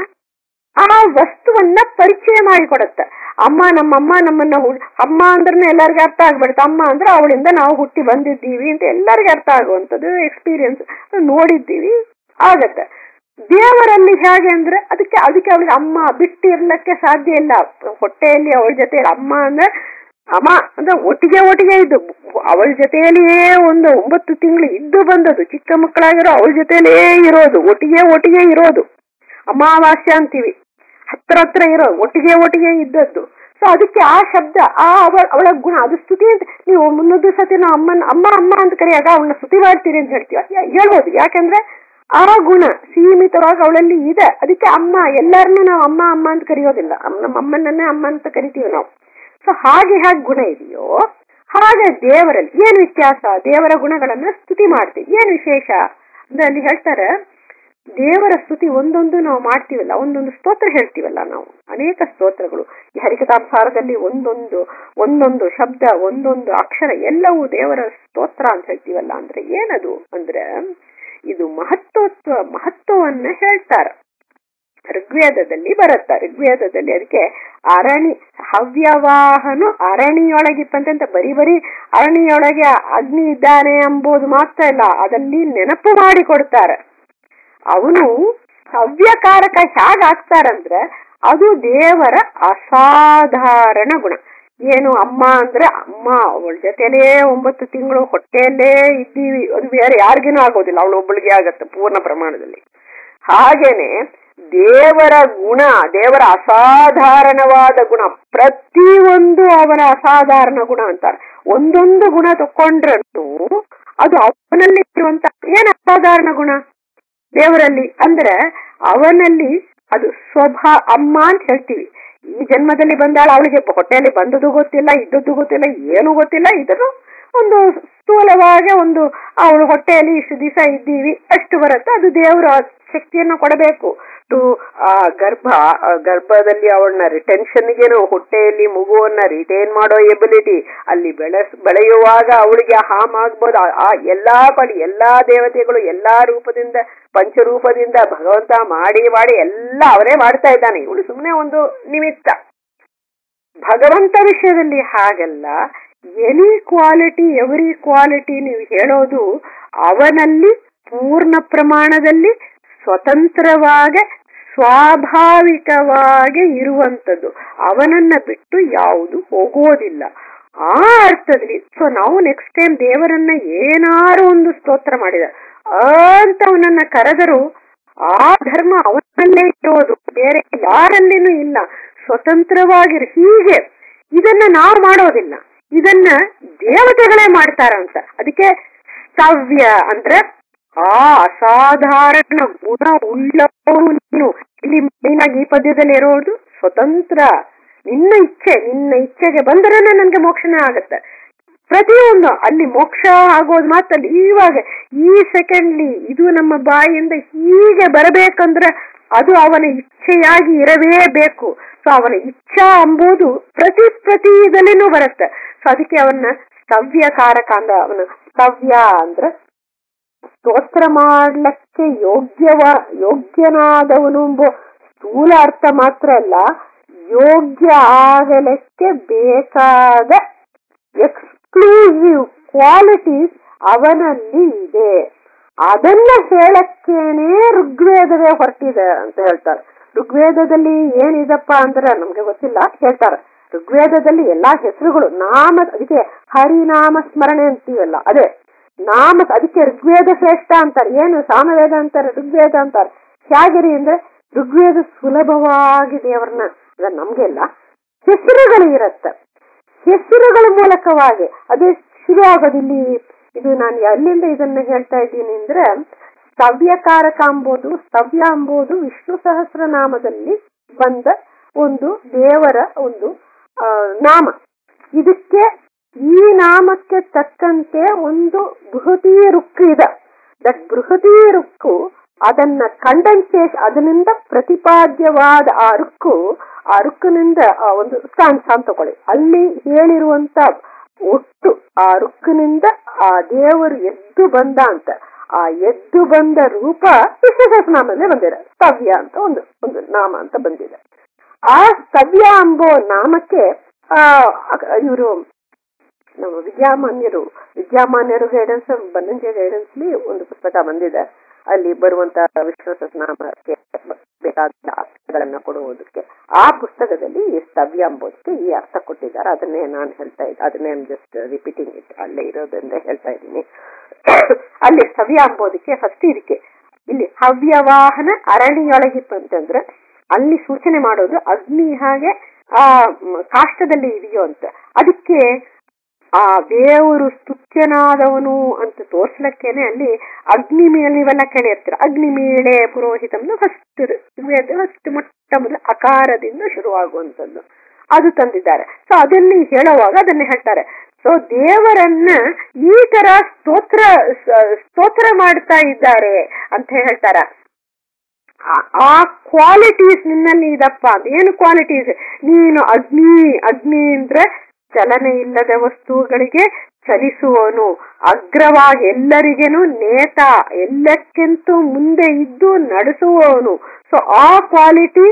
ಆ ವಸ್ತುವನ್ನ ಪರಿಚಯ ಮಾಡಿಕೊಡತ್ತೆ ಅಮ್ಮ ನಮ್ಮಮ್ಮ ನಮ್ಮನ್ನ ಅಮ್ಮ ಅಂದ್ರೆ ಎಲ್ಲರಿಗೂ ಅರ್ಥ ಆಗ್ಬಿಡುತ್ತೆ ಅಮ್ಮ ಅಂದ್ರೆ ಅವಳಿಂದ ನಾವು ಹುಟ್ಟಿ ಬಂದಿದ್ದೀವಿ ಅಂತ ಎಲ್ಲರಿಗೂ ಅರ್ಥ ಆಗುವಂಥದ್ದು ಎಕ್ಸ್ಪೀರಿಯನ್ಸ್ ನೋಡಿದ್ದೀವಿ ಆಗತ್ತೆ ದೇವರಲ್ಲಿ ಹೇಗೆ ಅಂದ್ರೆ ಅದಕ್ಕೆ ಅದಕ್ಕೆ ಅವಳಿಗೆ ಅಮ್ಮ ಬಿಟ್ಟಿರ್ಲಕ್ಕೆ ಸಾಧ್ಯ ಇಲ್ಲ ಹೊಟ್ಟೆಯಲ್ಲಿ ಅವಳ ಜೊತೆ ಅಮ್ಮ ಅಂದ್ರೆ ಅಮ್ಮ ಅಂದ್ರೆ ಒಟ್ಟಿಗೆ ಒಟ್ಟಿಗೆ ಇದ್ದು ಅವಳ ಜೊತೆಯಲ್ಲಿಯೇ ಒಂದು ಒಂಬತ್ತು ತಿಂಗಳು ಇದ್ದು ಬಂದದ್ದು ಚಿಕ್ಕ ಮಕ್ಕಳಾಗಿರೋ ಅವಳ ಜೊತೆಯಲ್ಲೇ ಇರೋದು ಒಟ್ಟಿಗೆ ಒಟ್ಟಿಗೆ ಇರೋದು ಅಮಾವಾಸ್ಯ ಅಂತೀವಿ ಹತ್ರ ಹತ್ರ ಇರೋ ಒಟ್ಟಿಗೆ ಒಟ್ಟಿಗೆ ಇದ್ದದ್ದು ಸೊ ಅದಕ್ಕೆ ಆ ಶಬ್ದ ಆ ಅವಳ ಅವಳ ಗುಣ ಅದು ಸ್ತುತಿ ಅಂತ ನೀವು ಮುನ್ನೊಂದು ಸತಿ ನಾವು ಅಮ್ಮನ ಅಮ್ಮ ಅಮ್ಮ ಅಂತ ಕರೆಯಾಗ ಅವಳನ್ನ ಸ್ತುತಿ ಮಾಡ್ತೀರಿ ಅಂತ ಹೇಳ್ತೀವ ಹೇಳ್ಬೋದು ಯಾಕಂದ್ರೆ ಆ ಗುಣ ಸೀಮಿತವಾಗಿ ಅವಳಲ್ಲಿ ಇದೆ ಅದಕ್ಕೆ ಅಮ್ಮ ಎಲ್ಲರನ್ನೂ ನಾವು ಅಮ್ಮ ಅಮ್ಮ ಅಂತ ಕರೆಯೋದಿಲ್ಲ ನಮ್ಮ ಅಮ್ಮನನ್ನೇ ಅಮ್ಮ ಅಂತ ಕರಿತೀವಿ ನಾವು ಸೊ ಹಾಗೆ ಹಾಗೆ ಗುಣ ಇದೆಯೋ ಹಾಗೆ ದೇವರಲ್ಲಿ ಏನು ವ್ಯತ್ಯಾಸ ದೇವರ ಗುಣಗಳನ್ನ ಸ್ತುತಿ ಮಾಡ್ತೀವಿ ಏನು ವಿಶೇಷ ಅಂದ್ರೆ ಅಲ್ಲಿ ಹೇಳ್ತಾರೆ ದೇವರ ಸ್ತುತಿ ಒಂದೊಂದು ನಾವು ಮಾಡ್ತೀವಲ್ಲ ಒಂದೊಂದು ಸ್ತೋತ್ರ ಹೇಳ್ತೀವಲ್ಲ ನಾವು ಅನೇಕ ಸ್ತೋತ್ರಗಳು ಈ ಹರಿಕಥಾಂಸಾರದಲ್ಲಿ ಒಂದೊಂದು ಒಂದೊಂದು ಶಬ್ದ ಒಂದೊಂದು ಅಕ್ಷರ ಎಲ್ಲವೂ ದೇವರ ಸ್ತೋತ್ರ ಅಂತ ಹೇಳ್ತೀವಲ್ಲ ಅಂದ್ರೆ ಏನದು ಅಂದ್ರೆ ಇದು ಮಹತ್ವತ್ವ ಮಹತ್ವವನ್ನ ಹೇಳ್ತಾರ ಋಗ್ವೇದದಲ್ಲಿ ಬರುತ್ತ ಋಗ್ವೇದದಲ್ಲಿ ಅದಕ್ಕೆ ಅರಣಿ ಹವ್ಯವಾಹನು ಅರಣಿಯೊಳಗಿತ್ತಂತೆ ಬರೀ ಬರೀ ಅರಣಿಯೊಳಗೆ ಅಗ್ನಿ ಇದ್ದಾನೆ ಎಂಬುದು ಮಾತ್ರ ಇಲ್ಲ ಅದಲ್ಲಿ ನೆನಪು ಮಾಡಿ ಕೊಡ್ತಾರೆ ಅವನು ಹವ್ಯಕಾರಕ ಹೇಗಾಗ್ತಾರಂದ್ರೆ ಅದು ದೇವರ ಅಸಾಧಾರಣ ಗುಣ ಏನು ಅಮ್ಮ ಅಂದ್ರೆ ಅಮ್ಮ ಅವಳ ಜೊತೆಲೇ ಒಂಬತ್ತು ತಿಂಗಳು ಹೊಟ್ಟೆಯಲ್ಲೇ ಇದ್ದೀವಿ ಅದು ಬೇರೆ ಯಾರಿಗೇನೂ ಆಗೋದಿಲ್ಲ ಅವಳು ಒಬ್ಬಳಿಗೆ ಆಗತ್ತೆ ಪೂರ್ಣ ಪ್ರಮಾಣದಲ್ಲಿ ಹಾಗೇನೆ ದೇವರ ಗುಣ ದೇವರ ಅಸಾಧಾರಣವಾದ ಗುಣ ಪ್ರತಿಯೊಂದು ಅವನ ಅಸಾಧಾರಣ ಗುಣ ಅಂತಾರೆ ಒಂದೊಂದು ಗುಣ ತಕೊಂಡ್ರೂ ಅದು ಅವನಲ್ಲಿ ಇರುವಂತ ಏನ್ ಅಸಾಧಾರಣ ಗುಣ ದೇವರಲ್ಲಿ ಅಂದ್ರೆ ಅವನಲ್ಲಿ ಅದು ಸ್ವಭಾ ಅಮ್ಮ ಅಂತ ಹೇಳ್ತೀವಿ ಈ ಜನ್ಮದಲ್ಲಿ ಬಂದಾಳ ಅವಳಿಗೆ ಹೊಟ್ಟೆಯಲ್ಲಿ ಬಂದದ್ದು ಗೊತ್ತಿಲ್ಲ ಇದ್ದದ್ದು ಗೊತ್ತಿಲ್ಲ ಏನು ಗೊತ್ತಿಲ್ಲ ಇದನ್ನು ಒಂದು ಸ್ಥೂಲವಾಗಿ ಒಂದು ಅವಳು ಹೊಟ್ಟೆಯಲ್ಲಿ ಇಷ್ಟು ದಿವಸ ಇದ್ದೀವಿ ಅಷ್ಟು ಬರುತ್ತೆ ಅದು ದೇವರು ಶಕ್ತಿಯನ್ನು ಕೊಡಬೇಕು ಟು ಆ ಗರ್ಭ ಗರ್ಭದಲ್ಲಿ ಅವಳನ್ನ ರಿಟೆನ್ಷನ್ಗೇನು ಹೊಟ್ಟೆಯಲ್ಲಿ ಮಗುವನ್ನ ರಿಟೈನ್ ಮಾಡೋ ಎಬಿಲಿಟಿ ಅಲ್ಲಿ ಬೆಳೆಸ್ ಬೆಳೆಯುವಾಗ ಅವಳಿಗೆ ಹಾಮ್ ಆಗ್ಬೋದು ಆ ಎಲ್ಲಾ ಬಳಿ ಎಲ್ಲಾ ದೇವತೆಗಳು ಎಲ್ಲಾ ರೂಪದಿಂದ ಪಂಚರೂಪದಿಂದ ಭಗವಂತ ಮಾಡಿ ಮಾಡಿ ಎಲ್ಲ ಅವರೇ ಮಾಡ್ತಾ ಇದ್ದಾನೆ ಇವಳು ಸುಮ್ಮನೆ ಒಂದು ನಿಮಿತ್ತ ಭಗವಂತ ವಿಷಯದಲ್ಲಿ ಹಾಗಲ್ಲ ಎನಿ ಕ್ವಾಲಿಟಿ ಎವರಿ ಕ್ವಾಲಿಟಿ ನೀವು ಹೇಳೋದು ಅವನಲ್ಲಿ ಪೂರ್ಣ ಪ್ರಮಾಣದಲ್ಲಿ ಸ್ವತಂತ್ರವಾಗಿ ಸ್ವಾಭಾವಿಕವಾಗಿ ಇರುವಂತದ್ದು ಅವನನ್ನ ಬಿಟ್ಟು ಯಾವುದು ಹೋಗೋದಿಲ್ಲ ಆ ಅರ್ಥದಲ್ಲಿ ಸೊ ನಾವು ನೆಕ್ಸ್ಟ್ ಟೈಮ್ ದೇವರನ್ನ ಏನಾರು ಒಂದು ಸ್ತೋತ್ರ ಮಾಡಿದ ಅಂತ ಅವನನ್ನ ಕರೆದರು ಆ ಧರ್ಮ ಅವನಲ್ಲೇ ಇರೋದು ಬೇರೆ ಯಾರಲ್ಲಿನೂ ಇಲ್ಲ ಸ್ವತಂತ್ರವಾಗಿರು ಹೀಗೆ ಇದನ್ನ ನಾವು ಮಾಡೋದಿಲ್ಲ ಇದನ್ನ ದೇವತೆಗಳೇ ಮಾಡ್ತಾರಂತ ಅದಕ್ಕೆ ಸ್ತವ್ಯ ಅಂದ್ರೆ ಆ ಅಸಾಧಾರಣ ಗುಣ ಉಳ್ಳವನು ನೀನು ಇಲ್ಲಿ ಮೇಲಾಗಿ ಈ ಪದ್ಯದಲ್ಲಿ ಇರೋದು ಸ್ವತಂತ್ರ ನಿನ್ನ ಇಚ್ಛೆ ನಿನ್ನ ಇಚ್ಛೆಗೆ ಬಂದ್ರೇನೆ ನನ್ಗೆ ಮೋಕ್ಷನೇ ಆಗತ್ತೆ ಪ್ರತಿಯೊಂದು ಅಲ್ಲಿ ಮೋಕ್ಷ ಆಗೋದು ಮಾತಲ್ಲಿ ಇವಾಗ ಈ ಸೆಕೆಂಡ್ಲಿ ಇದು ನಮ್ಮ ಬಾಯಿಯಿಂದ ಹೀಗೆ ಬರಬೇಕಂದ್ರೆ ಅದು ಅವನ ಇಚ್ಛೆಯಾಗಿ ಇರಲೇಬೇಕು ಸೊ ಅವನ ಇಚ್ಛಾ ಎಂಬುದು ಪ್ರತಿ ಪ್ರತಿ ಇದರಲ್ಲಿನೂ ಬರುತ್ತೆ ಸೊ ಅದಕ್ಕೆ ಅವನ್ನ ಸ್ತವ್ಯಕಾರಕ ಅಂದ ಅವನ ಸ್ತವ್ಯ ಅಂದ್ರೆ ಸ್ತೋತ್ರ ಮಾಡ್ಲಿಕ್ಕೆ ಯೋಗ್ಯವ ಯೋಗ್ಯನಾದವನು ಎಂಬ ಸ್ಥೂಲ ಅರ್ಥ ಮಾತ್ರ ಅಲ್ಲ ಯೋಗ್ಯ ಆಗಲಿಕ್ಕೆ ಬೇಕಾದ ಎಕ್ಸ್ಕ್ಲೂಸಿವ್ ಕ್ವಾಲಿಟೀಸ್ ಅವನಲ್ಲಿ ಇದೆ ಅದನ್ನ ಹೇಳಕ್ಕೇನೆ ಋಗ್ವೇದವೇ ಹೊರಟಿದೆ ಅಂತ ಹೇಳ್ತಾರೆ ಋಗ್ವೇದದಲ್ಲಿ ಏನಿದಪ್ಪ ಅಂದ್ರೆ ನಮ್ಗೆ ಗೊತ್ತಿಲ್ಲ ಹೇಳ್ತಾರೆ ಋಗ್ವೇದದಲ್ಲಿ ಎಲ್ಲಾ ಹೆಸರುಗಳು ನಾಮ ಅದಕ್ಕೆ ಹರಿನಾಮ ಸ್ಮರಣೆ ಅಂತೀವಲ್ಲ ಅದೇ ನಾಮ ಅದಕ್ಕೆ ಋಗ್ವೇದ ಶ್ರೇಷ್ಠ ಅಂತಾರೆ ಏನು ಸಾಮವೇದ ಅಂತಾರೆ ಋಗ್ವೇದ ಅಂತಾರೆ ಹೇಗಿರಿ ಅಂದ್ರೆ ಋಗ್ವೇದ ಸುಲಭವಾಗಿ ದೇವರನ್ನ ಅದ ನಮ್ಗೆಲ್ಲ ಹೆಸರುಗಳು ಇರತ್ತೆ ಹೆಸರುಗಳ ಮೂಲಕವಾಗಿ ಅದೇ ಶುರು ಆಗೋದಿಲ್ಲಿ ಇದು ನಾನು ಎಲ್ಲಿಂದ ಇದನ್ನ ಹೇಳ್ತಾ ಇದ್ದೀನಿ ಅಂದ್ರೆ ಸ್ತವ್ಯಕಾರಕ ಅಂಬೋದು ಸ್ತವ್ಯ ಅಂಬೋದು ವಿಷ್ಣು ಸಹಸ್ರನಾಮದಲ್ಲಿ ಬಂದ ಒಂದು ದೇವರ ಒಂದು ಆ, ನಾಮ ಇದಕ್ಕೆ ಈ ನಾಮಕ್ಕೆ ತಕ್ಕಂತೆ ಒಂದು ಬೃಹತಿ ರುಕ್ಕು ಇದೆ ದಟ್ ಬೃಹತಿ ರುಕ್ಕು ಅದನ್ನ ಕಂಡೆನ್ಸೇಷನ್ ಅದರಿಂದ ಪ್ರತಿಪಾದ್ಯವಾದ ಆ ರುಕ್ಕು ಆ ರುಕ್ಕಿನಿಂದ ಆ ಒಂದು ಸ್ಟಾನ್ಸ್ ಅಂತ ತಗೊಳ್ಳಿ ಅಲ್ಲಿ ಹೇಳಿರುವಂತ ಒಟ್ಟು ಆ ರುಕ್ಕಿನಿಂದ ಆ ದೇವರು ಎದ್ದು ಬಂದ ಅಂತ ಆ ಎದ್ದು ಬಂದ ರೂಪ ವಿಶ್ವಸಹಸ್ರನಾಮದಲ್ಲೇ ಬಂದಿದೆ ಸ್ತವ್ಯ ಅಂತ ಒಂದು ಒಂದು ನಾಮ ಅಂತ ಬಂದಿದೆ ಆ ಸ್ತವ್ಯ ಎಂಬೋ ನಾಮಕ್ಕೆ ಆ ಇವರು ನಮ್ಮ ವಿದ್ಯಾಮಾನ್ಯರು ವಿದ್ಯಾಮಾನ್ಯರು ಗೈಡೆನ್ಸ್ ಬನ್ನಂಜೆ ಗೈಡೆನ್ಸ್ಲಿ ಒಂದು ಪುಸ್ತಕ ಬಂದಿದೆ ಅಲ್ಲಿ ಬರುವಂತ ವಿಶ್ವಸನಾಮಕ್ಕೆ ಬೇಕಾದ ಅರ್ಥಗಳನ್ನ ಕೊಡುವುದಕ್ಕೆ ಆ ಪುಸ್ತಕದಲ್ಲಿ ಈ ಸ್ತವ್ಯ ಎಂಬುದಕ್ಕೆ ಈ ಅರ್ಥ ಕೊಟ್ಟಿದ್ದಾರೆ ಅದನ್ನೇ ನಾನು ಹೇಳ್ತಾ ಇದ್ದೆ ಅದನ್ನೇ ಜಸ್ಟ್ ರಿಪೀಟಿಂಗ್ ಇಟ್ ಅಲ್ಲೇ ಇರೋದ್ರಿಂದ ಹೇಳ್ತಾ ಇದ್ದೀನಿ ಅಲ್ಲಿ ಸ್ತವ್ಯ ಎಂಬುದಕ್ಕೆ ಫಸ್ಟ್ ಇದಕ್ಕೆ ಇಲ್ಲಿ ಹವ್ಯವಾಹನ ಅರಣಿಯೊಳಗಿತ್ತು ಅಂತಂದ್ರೆ ಅಲ್ಲಿ ಸೂಚನೆ ಮಾಡೋದು ಅಗ್ನಿ ಹಾಗೆ ಆ ಮ್, ಕಾಷ್ಟದಲ್ಲಿ ಇದೆಯೋ ಅಂತ ಅದಕ್ಕೆ ಆ ದೇವರು ಸ್ತುತ್ಯನಾದವನು ಅಂತ ತೋರ್ಸ್ಲಕ್ಕೇನೆ ಅಲ್ಲಿ ಅಗ್ನಿ ಮೇಲೆ ನೀವೆಲ್ಲ ಕೇಳಿರ್ತೀರ ಅಗ್ನಿ ಮೀಳೆ ಪುರೋಹಿತಂದು ಫಸ್ಟ್ ಫಸ್ಟ್ ಮೊಟ್ಟ ಮೊದಲು ಅಕಾರದಿಂದ ಶುರುವಾಗುವಂಥದ್ದು ಅದು ತಂದಿದ್ದಾರೆ ಸೊ ಅದನ್ನು ಹೇಳುವಾಗ ಅದನ್ನ ಹೇಳ್ತಾರೆ ಸೊ ದೇವರನ್ನ ಈ ತರ ಸ್ತೋತ್ರ ಸ- ಸ್ತೋತ್ರ ಮಾಡ್ತಾ ಇದ್ದಾರೆ ಅಂತ ಹೇಳ್ತಾರ ಆ- ಆ ಕ್ವಾಲಿಟೀಸ್ ನಿನ್ನಲ್ಲಿ ಇದಪ್ಪ ಅಂತ ಏನು ಕ್ವಾಲಿಟೀಸ್ ನೀನು ಅಗ್ನಿ ಅಗ್ನಿ ಅಂದ್ರೆ ಚಲನೆ ಇಲ್ಲದ ವಸ್ತುಗಳಿಗೆ ಚಲಿಸುವವನು ಅಗ್ರವಾಗಿ ಎಲ್ಲರಿಗೇನು ನೇತ ಎಲ್ಲಕ್ಕಿಂತೂ ಮುಂದೆ ಇದ್ದು ನಡೆಸುವವನು ಸೊ ಆ ಕ್ವಾಲಿಟಿ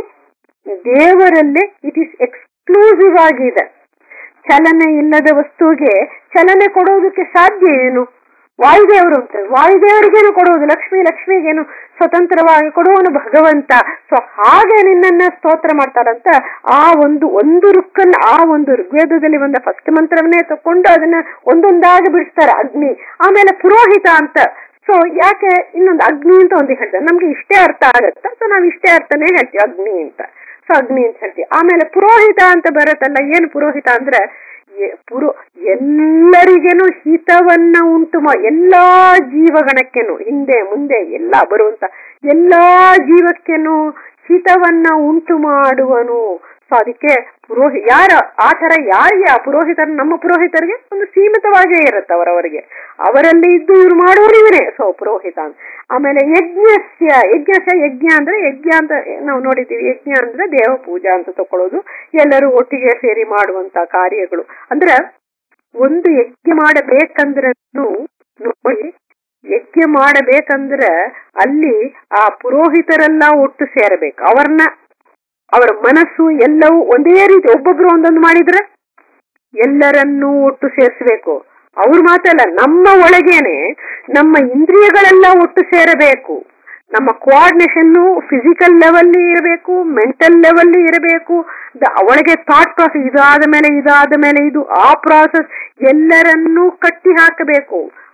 ದೇವರಲ್ಲೇ ಇಟ್ ಇಸ್ ಎಕ್ಸ್ಕ್ಲೂಸಿವ್ ಆಗಿದೆ ಚಲನೆ ಇಲ್ಲದ ವಸ್ತುವಿಗೆ ಚಲನೆ ಕೊಡೋದಕ್ಕೆ ಸಾಧ್ಯ ಏನು ವಾಯುದೇವರು ಅಂತ ವಾಯುದೇವರಿಗೇನು ಕೊಡುವುದು ಲಕ್ಷ್ಮಿ ಲಕ್ಷ್ಮಿಗೇನು ಸ್ವತಂತ್ರವಾಗಿ ಕೊಡುವನು ಭಗವಂತ ಸೊ ಹಾಗೆ ನಿನ್ನನ್ನ ಸ್ತೋತ್ರ ಮಾಡ್ತಾರಂತ ಆ ಒಂದು ಒಂದು ರುಕ್ಕನ್ನ ಆ ಒಂದು ಋಗ್ವೇದದಲ್ಲಿ ಬಂದ ಫಸ್ಟ್ ಮಂತ್ರವನ್ನೇ ತಕೊಂಡು ಅದನ್ನ ಒಂದೊಂದಾಗಿ ಬಿಡಿಸ್ತಾರೆ ಅಗ್ನಿ ಆಮೇಲೆ ಪುರೋಹಿತ ಅಂತ ಸೊ ಯಾಕೆ ಇನ್ನೊಂದು ಅಗ್ನಿ ಅಂತ ಒಂದು ಹೇಳ್ತಾರೆ ನಮ್ಗೆ ಇಷ್ಟೇ ಅರ್ಥ ಆಗತ್ತ ಸೊ ನಾವು ಇಷ್ಟೇ ಅರ್ಥನೇ ಹೇಳ್ತೀವಿ ಅಗ್ನಿ ಅಂತ ಸೊ ಅಗ್ನಿ ಅಂತ ಹೇಳ್ತೀವಿ ಆಮೇಲೆ ಪುರೋಹಿತ ಅಂತ ಬರುತ್ತಲ್ಲ ಏನು ಪುರೋಹಿತ ಅಂದ್ರೆ ಎ- ಪುರೋ ಎಲ್ಲರಿಗೇನು ಹಿತವನ್ನ ಉಂಟು ಮಾ ಎಲ್ಲಾ ಜೀವಗಣಕ್ಕೆನು ಹಿಂದೆ ಮುಂದೆ ಎಲ್ಲ ಬರುವಂತ ಎಲ್ಲಾ ಜೀವಕ್ಕೆನು ಹಿತವನ್ನ ಉಂಟು ಮಾಡುವನು ಸೊ ಅದಕ್ಕೆ ಪುರೋಹಿ ಯಾರ ಆ ತರ ಯಾರಿಗೆ ಆ ಪುರೋಹಿತರು ನಮ್ಮ ಪುರೋಹಿತರಿಗೆ ಒಂದು ಸೀಮಿತವಾಗೇ ಇರುತ್ತೆ ಅವರವರಿಗೆ ಅವರಲ್ಲಿ ಇದ್ದು ಇವ್ರು ಮಾಡೋರು ಇವರೇ ಸೊ ಪುರೋಹಿತ ಅಂತ ಆಮೇಲೆ ಯಜ್ಞಸ್ಯ ಯಜ್ಞಸ್ಯ ಯಜ್ಞ ಅಂದ್ರೆ ಯಜ್ಞ ಅಂತ ನಾವು ನೋಡಿದ್ದೀವಿ ಯಜ್ಞ ಅಂದ್ರೆ ದೇವ ಪೂಜಾ ಅಂತ ತಕೊಳ್ಳೋದು ಎಲ್ಲರೂ ಒಟ್ಟಿಗೆ ಸೇರಿ ಮಾಡುವಂತ ಕಾರ್ಯಗಳು ಅಂದ್ರೆ ಒಂದು ಯಜ್ಞ ಮಾಡಬೇಕಂದ್ರೆ ನೋಡಿ ಯಜ್ಞ ಮಾಡಬೇಕಂದ್ರೆ ಅಲ್ಲಿ ಆ ಪುರೋಹಿತರೆಲ್ಲ ಒಟ್ಟು ಸೇರಬೇಕು ಅವ್ರನ್ನ ಅವರ ಮನಸ್ಸು ಎಲ್ಲವೂ ಒಂದೇ ರೀತಿ ಒಬ್ಬೊಬ್ರು ಒಂದೊಂದು ಮಾಡಿದ್ರೆ ಎಲ್ಲರನ್ನೂ ಒಟ್ಟು ಸೇರಿಸಬೇಕು ಅವ್ರು ಮಾತಲ್ಲ ನಮ್ಮ ಒಳಗೇನೆ ನಮ್ಮ ಇಂದ್ರಿಯಗಳೆಲ್ಲ ಒಟ್ಟು ಸೇರಬೇಕು ನಮ್ಮ ಕೋಆರ್ಡಿನೇಷನ್ ಫಿಸಿಕಲ್ ಲೆವೆಲ್ ಇರಬೇಕು ಮೆಂಟಲ್ ಲೆವೆಲ್ ಇರಬೇಕು ದ- ಒಳಗೆ ಥಾಟ್ ಪ್ರಾಸೆಸ್ ಇದಾದ ಮೇಲೆ ಇದಾದ ಮೇಲೆ ಇದು ಆ ಪ್ರಾಸೆಸ್ ಎಲ್ಲರನ್ನೂ ಕಟ್ಟಿ ಹಾಕಬೇಕು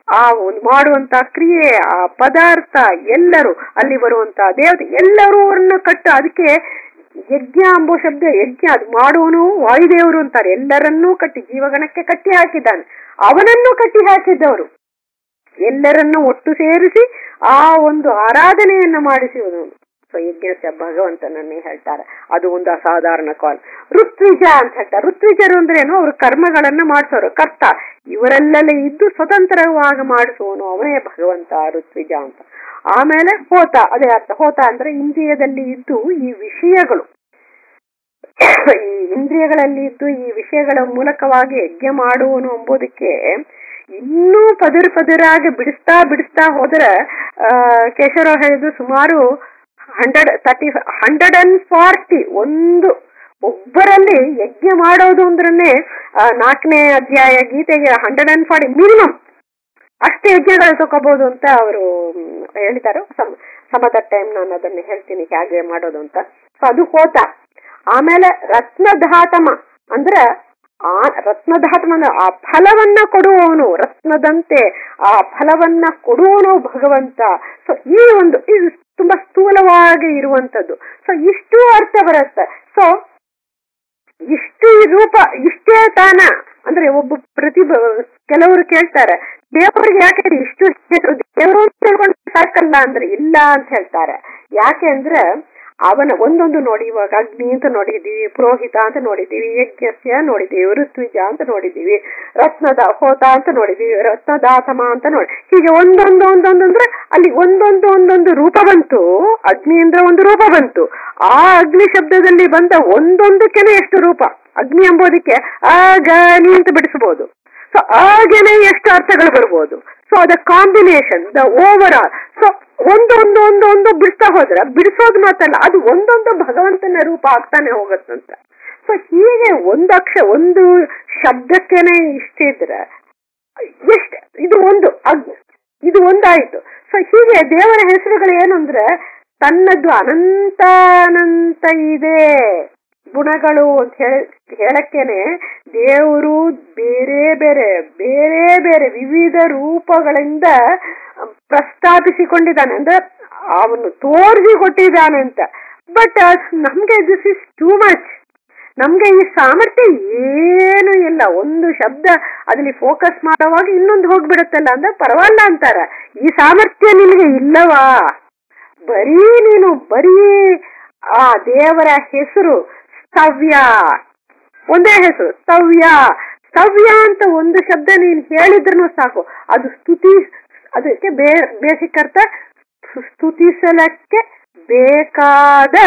ಆ ಒಂದು ಮಾಡುವಂತ ಕ್ರಿಯೆ ಆ ಪದಾರ್ಥ ಎಲ್ಲರೂ ಅಲ್ಲಿ ಬರುವಂತ ದೇವತೆ ಎಲ್ಲರೂ ಅವ್ರನ್ನ ಕಟ್ಟು ಅದಕ್ಕೆ ಯಜ್ಞ ಎಂಬೋ ಶಬ್ದ ಯಜ್ಞ ಅದು ಮಾಡುವನು ವಾಯುದೇವರು ಅಂತಾರೆ ಎಲ್ಲರನ್ನೂ ಕಟ್ಟಿ ಜೀವಗಣಕ್ಕೆ ಕಟ್ಟಿ ಹಾಕಿದ್ದಾನೆ ಅವನನ್ನು ಕಟ್ಟಿ ಹಾಕಿದ್ದವರು ಎಲ್ಲರನ್ನೂ ಒಟ್ಟು ಸೇರಿಸಿ ಆ ಒಂದು ಆರಾಧನೆಯನ್ನ ಮಾಡಿಸುವುದು ಸೊ ಯಜ್ಞ ಭಗವಂತನನ್ನೇ ಹೇಳ್ತಾರೆ ಅದು ಒಂದು ಅಸಾಧಾರಣ ಕಾಲ್ ಋತ್ವಿಜ ಅಂತ ಹೇಳ್ತಾರೆ ಋತ್ವಿಜರು ಅಂದ್ರೇನು ಅವರು ಕರ್ಮಗಳನ್ನ ಮಾಡಿಸೋರು ಕರ್ತ ಇವರೆಲ್ಲೆಲ್ಲ ಇದ್ದು ಸ್ವತಂತ್ರವಾಗಿ ಮಾಡಿಸುವನು ಅವನೇ ಭಗವಂತ ಋತ್ವಿಜ ಅಂತ ಆಮೇಲೆ ಹೋತ ಅದೇ ಅರ್ಥ ಹೋತ ಅಂದ್ರೆ ಇಂದ್ರಿಯದಲ್ಲಿ ಇದ್ದು ಈ ವಿಷಯಗಳು ಈ ಇಂದ್ರಿಯಗಳಲ್ಲಿ ಇದ್ದು ಈ ವಿಷಯಗಳ ಮೂಲಕವಾಗಿ ಯಜ್ಞ ಮಾಡುವನು ಎಂಬುದಕ್ಕೆ ಇನ್ನೂ ಪದರ್ ಪದರಾಗಿ ಬಿಡಿಸ್ತಾ ಬಿಡಿಸ್ತಾ ಹೋದ್ರೆ ಆ ಕೇಶವರಾವ್ ಹೇಳಿದ್ದು ಸುಮಾರು hundred thirty hundred and forty ಒಂದು ಒಬ್ಬರಲ್ಲಿ ಯಜ್ಞ ಮಾಡೋದು ಅಂದ್ರೇ ನಾಲ್ಕನೇ ಅಧ್ಯಾಯ ಗೀತೆಗೆ ಹಂಡ್ರೆಡ್ ಅಂಡ್ ಫಾರ್ಟಿ ಮಿನಿಮಮ್ ಅಷ್ಟು ಯಜ್ಞಗಳು ತಗೋಬಹುದು ಅಂತ ಅವರು ಹೇಳಿದ್ದಾರೆ ಸಮ ಸಮದ ಟೈಮ್ ನಾನು ಅದನ್ನ ಹೇಳ್ತೀನಿ ಹೇಗೆ ಮಾಡೋದು ಅಂತ ಸೊ ಅದು ಹೋತ ಆಮೇಲೆ ರತ್ನಧಾತಮ ಅಂದ್ರೆ ಆ ರತ್ನಧಾತಮ ಅಂದ್ರೆ ಆ ಫಲವನ್ನ ಕೊಡುವವನು ರತ್ನದಂತೆ ಆ ಫಲವನ್ನ ಕೊಡುವವನು ಭಗವಂತ ಸೊ ಈ ಒಂದು ಇದು ತುಂಬಾ ಸ್ಥೂಲವಾಗಿ ಇರುವಂತದ್ದು ಸೊ ಇಷ್ಟು ಅರ್ಥ ಬರುತ್ತೆ ಸೊ ಇಷ್ಟು ರೂಪ ಇಷ್ಟೇ ತಾನ ಅಂದ್ರೆ ಒಬ್ಬ ಪ್ರತಿಭ ಕೆಲವರು ಕೇಳ್ತಾರೆ ದೇವರಿಗೆ ಯಾಕೆ ಇಷ್ಟು ಹೆಸರು ದೇವರು ಅಂತ ಹೇಳ್ಕೊಂಡು ಸಾಕಲ್ಲ ಅಂದ್ರೆ ಇಲ್ಲ ಅಂತ ಹೇಳ್ತಾರೆ ಯಾಕೆ ಅಂದ್ರೆ ಅವನ ಒಂದೊಂದು ನೋಡಿ ಇವಾಗ ಅಗ್ನಿ ಅಂತ ನೋಡಿದೀವಿ ಪುರೋಹಿತ ಅಂತ ನೋಡಿದೀವಿ ಯಜ್ಞಸ್ಯ ನೋಡಿದೀವಿ ಋತ್ವಿಜ ಅಂತ ನೋಡಿದೀವಿ ರತ್ನದ ಹೋತ ಅಂತ ನೋಡಿದೀವಿ ರತ್ನದಾತಮ ಅಂತ ನೋಡಿ ಹೀಗೆ ಒಂದೊಂದು ಒಂದೊಂದು ಅಂದ್ರೆ ಅಲ್ಲಿ ಒಂದೊಂದು ಒಂದೊಂದು ರೂಪ ಬಂತು ಅಗ್ನಿ ಅಂದ್ರೆ ಒಂದು ರೂಪ ಬಂತು ಆ ಅಗ್ನಿ ಶಬ್ದದಲ್ಲಿ ಬಂದ ಒಂದೊಂದಕ್ಕೆನೆ ಎಷ್ಟು ರೂಪ ಅಗ್ನಿ ಎಂಬುದಕ್ಕೆ ಅಗನಿ ಅಂತ ಬಿಡಿಸಬಹುದು ಸೊ ಆಗೇನೆ ಎಷ್ಟು ಅರ್ಥಗಳು ಬರ್ಬೋದು ಸೊ ಅದ combination the overall so ಒಂದೊಂದು ಒಂದು ಒಂದು ಬಿಡಿಸ್ತಾ ಹೋದ್ರೆ ಬಿಡಿಸೋದು ಮಾತಲ್ಲ ಅದು ಒಂದೊಂದು ಭಗವಂತನ ರೂಪ ಆಗ್ತಾನೆ ಹೋಗತ್ತಂತ ಸೊ ಹೀಗೆ ಒಂದು ಅಕ್ಷ ಒಂದು ಶಬ್ದಕ್ಕೆನೆ ಇಷ್ಟಿದ್ರೆ ಎಷ್ಟು ಇದು ಒಂದು ಅಗ್ ಇದು ಒಂದಾಯ್ತು ಸೊ ಹೀಗೆ ದೇವರ ಹೆಸರುಗಳು ಏನು ಅಂದ್ರೆ ತನ್ನದ್ದು ಅನಂತಾನಂತ ಇದೆ ಗುಣಗಳು ಅಂತ ಹೇಳಿ ಹೇಳಕ್ಕೇನೆ ದೇವರು ಬೇರೆ ಬೇರೆ ಬೇರೆ ಬೇರೆ ವಿವಿಧ ರೂಪಗಳಿಂದ ಪ್ರಸ್ತಾಪಿಸಿಕೊಂಡಿದ್ದಾನೆ ಅಂದ್ರೆ ಅವನು ತೋರಿಸಿ ಕೊಟ್ಟಿದ್ದಾನೆ ಅಂತ ಬಟ್ ನಮ್ಗೆ ದಿಸ್ ಇಸ್ ಟೂ ಮಚ್ ನಮ್ಗೆ ಈ ಸಾಮರ್ಥ್ಯ ಏನು ಇಲ್ಲ ಒಂದು ಶಬ್ದ ಅದ್ರಲ್ಲಿ ಫೋಕಸ್ ಮಾಡುವಾಗ ಇನ್ನೊಂದು ಹೋಗ್ಬಿಡುತ್ತಲ್ಲ ಅಂದ್ರೆ ಪರವಾಗಿಲ್ಲ ಅಂತಾರ ಈ ಸಾಮರ್ಥ್ಯ ನಿನಗೆ ಇಲ್ಲವಾ ಬರೀ ನೀನು ಬರೀ ಆ ದೇವರ ಹೆಸರು ಸ್ತವ್ಯ ಒಂದೇ ಹೆಸರು ಸ್ತವ್ಯ ಸ್ತವ್ಯ ಅಂತ ಒಂದು ಶಬ್ದ ನೀನು ಹೇಳಿದ್ರು ಸಾಕು ಅದು ಸ್ತುತಿ ಅದಕ್ಕೆ ಬೇ ಬೇಸಿಕ್ ಅರ್ಥ ಸ್ತುತಿಸಲಕ್ಕೆ ಬೇಕಾದ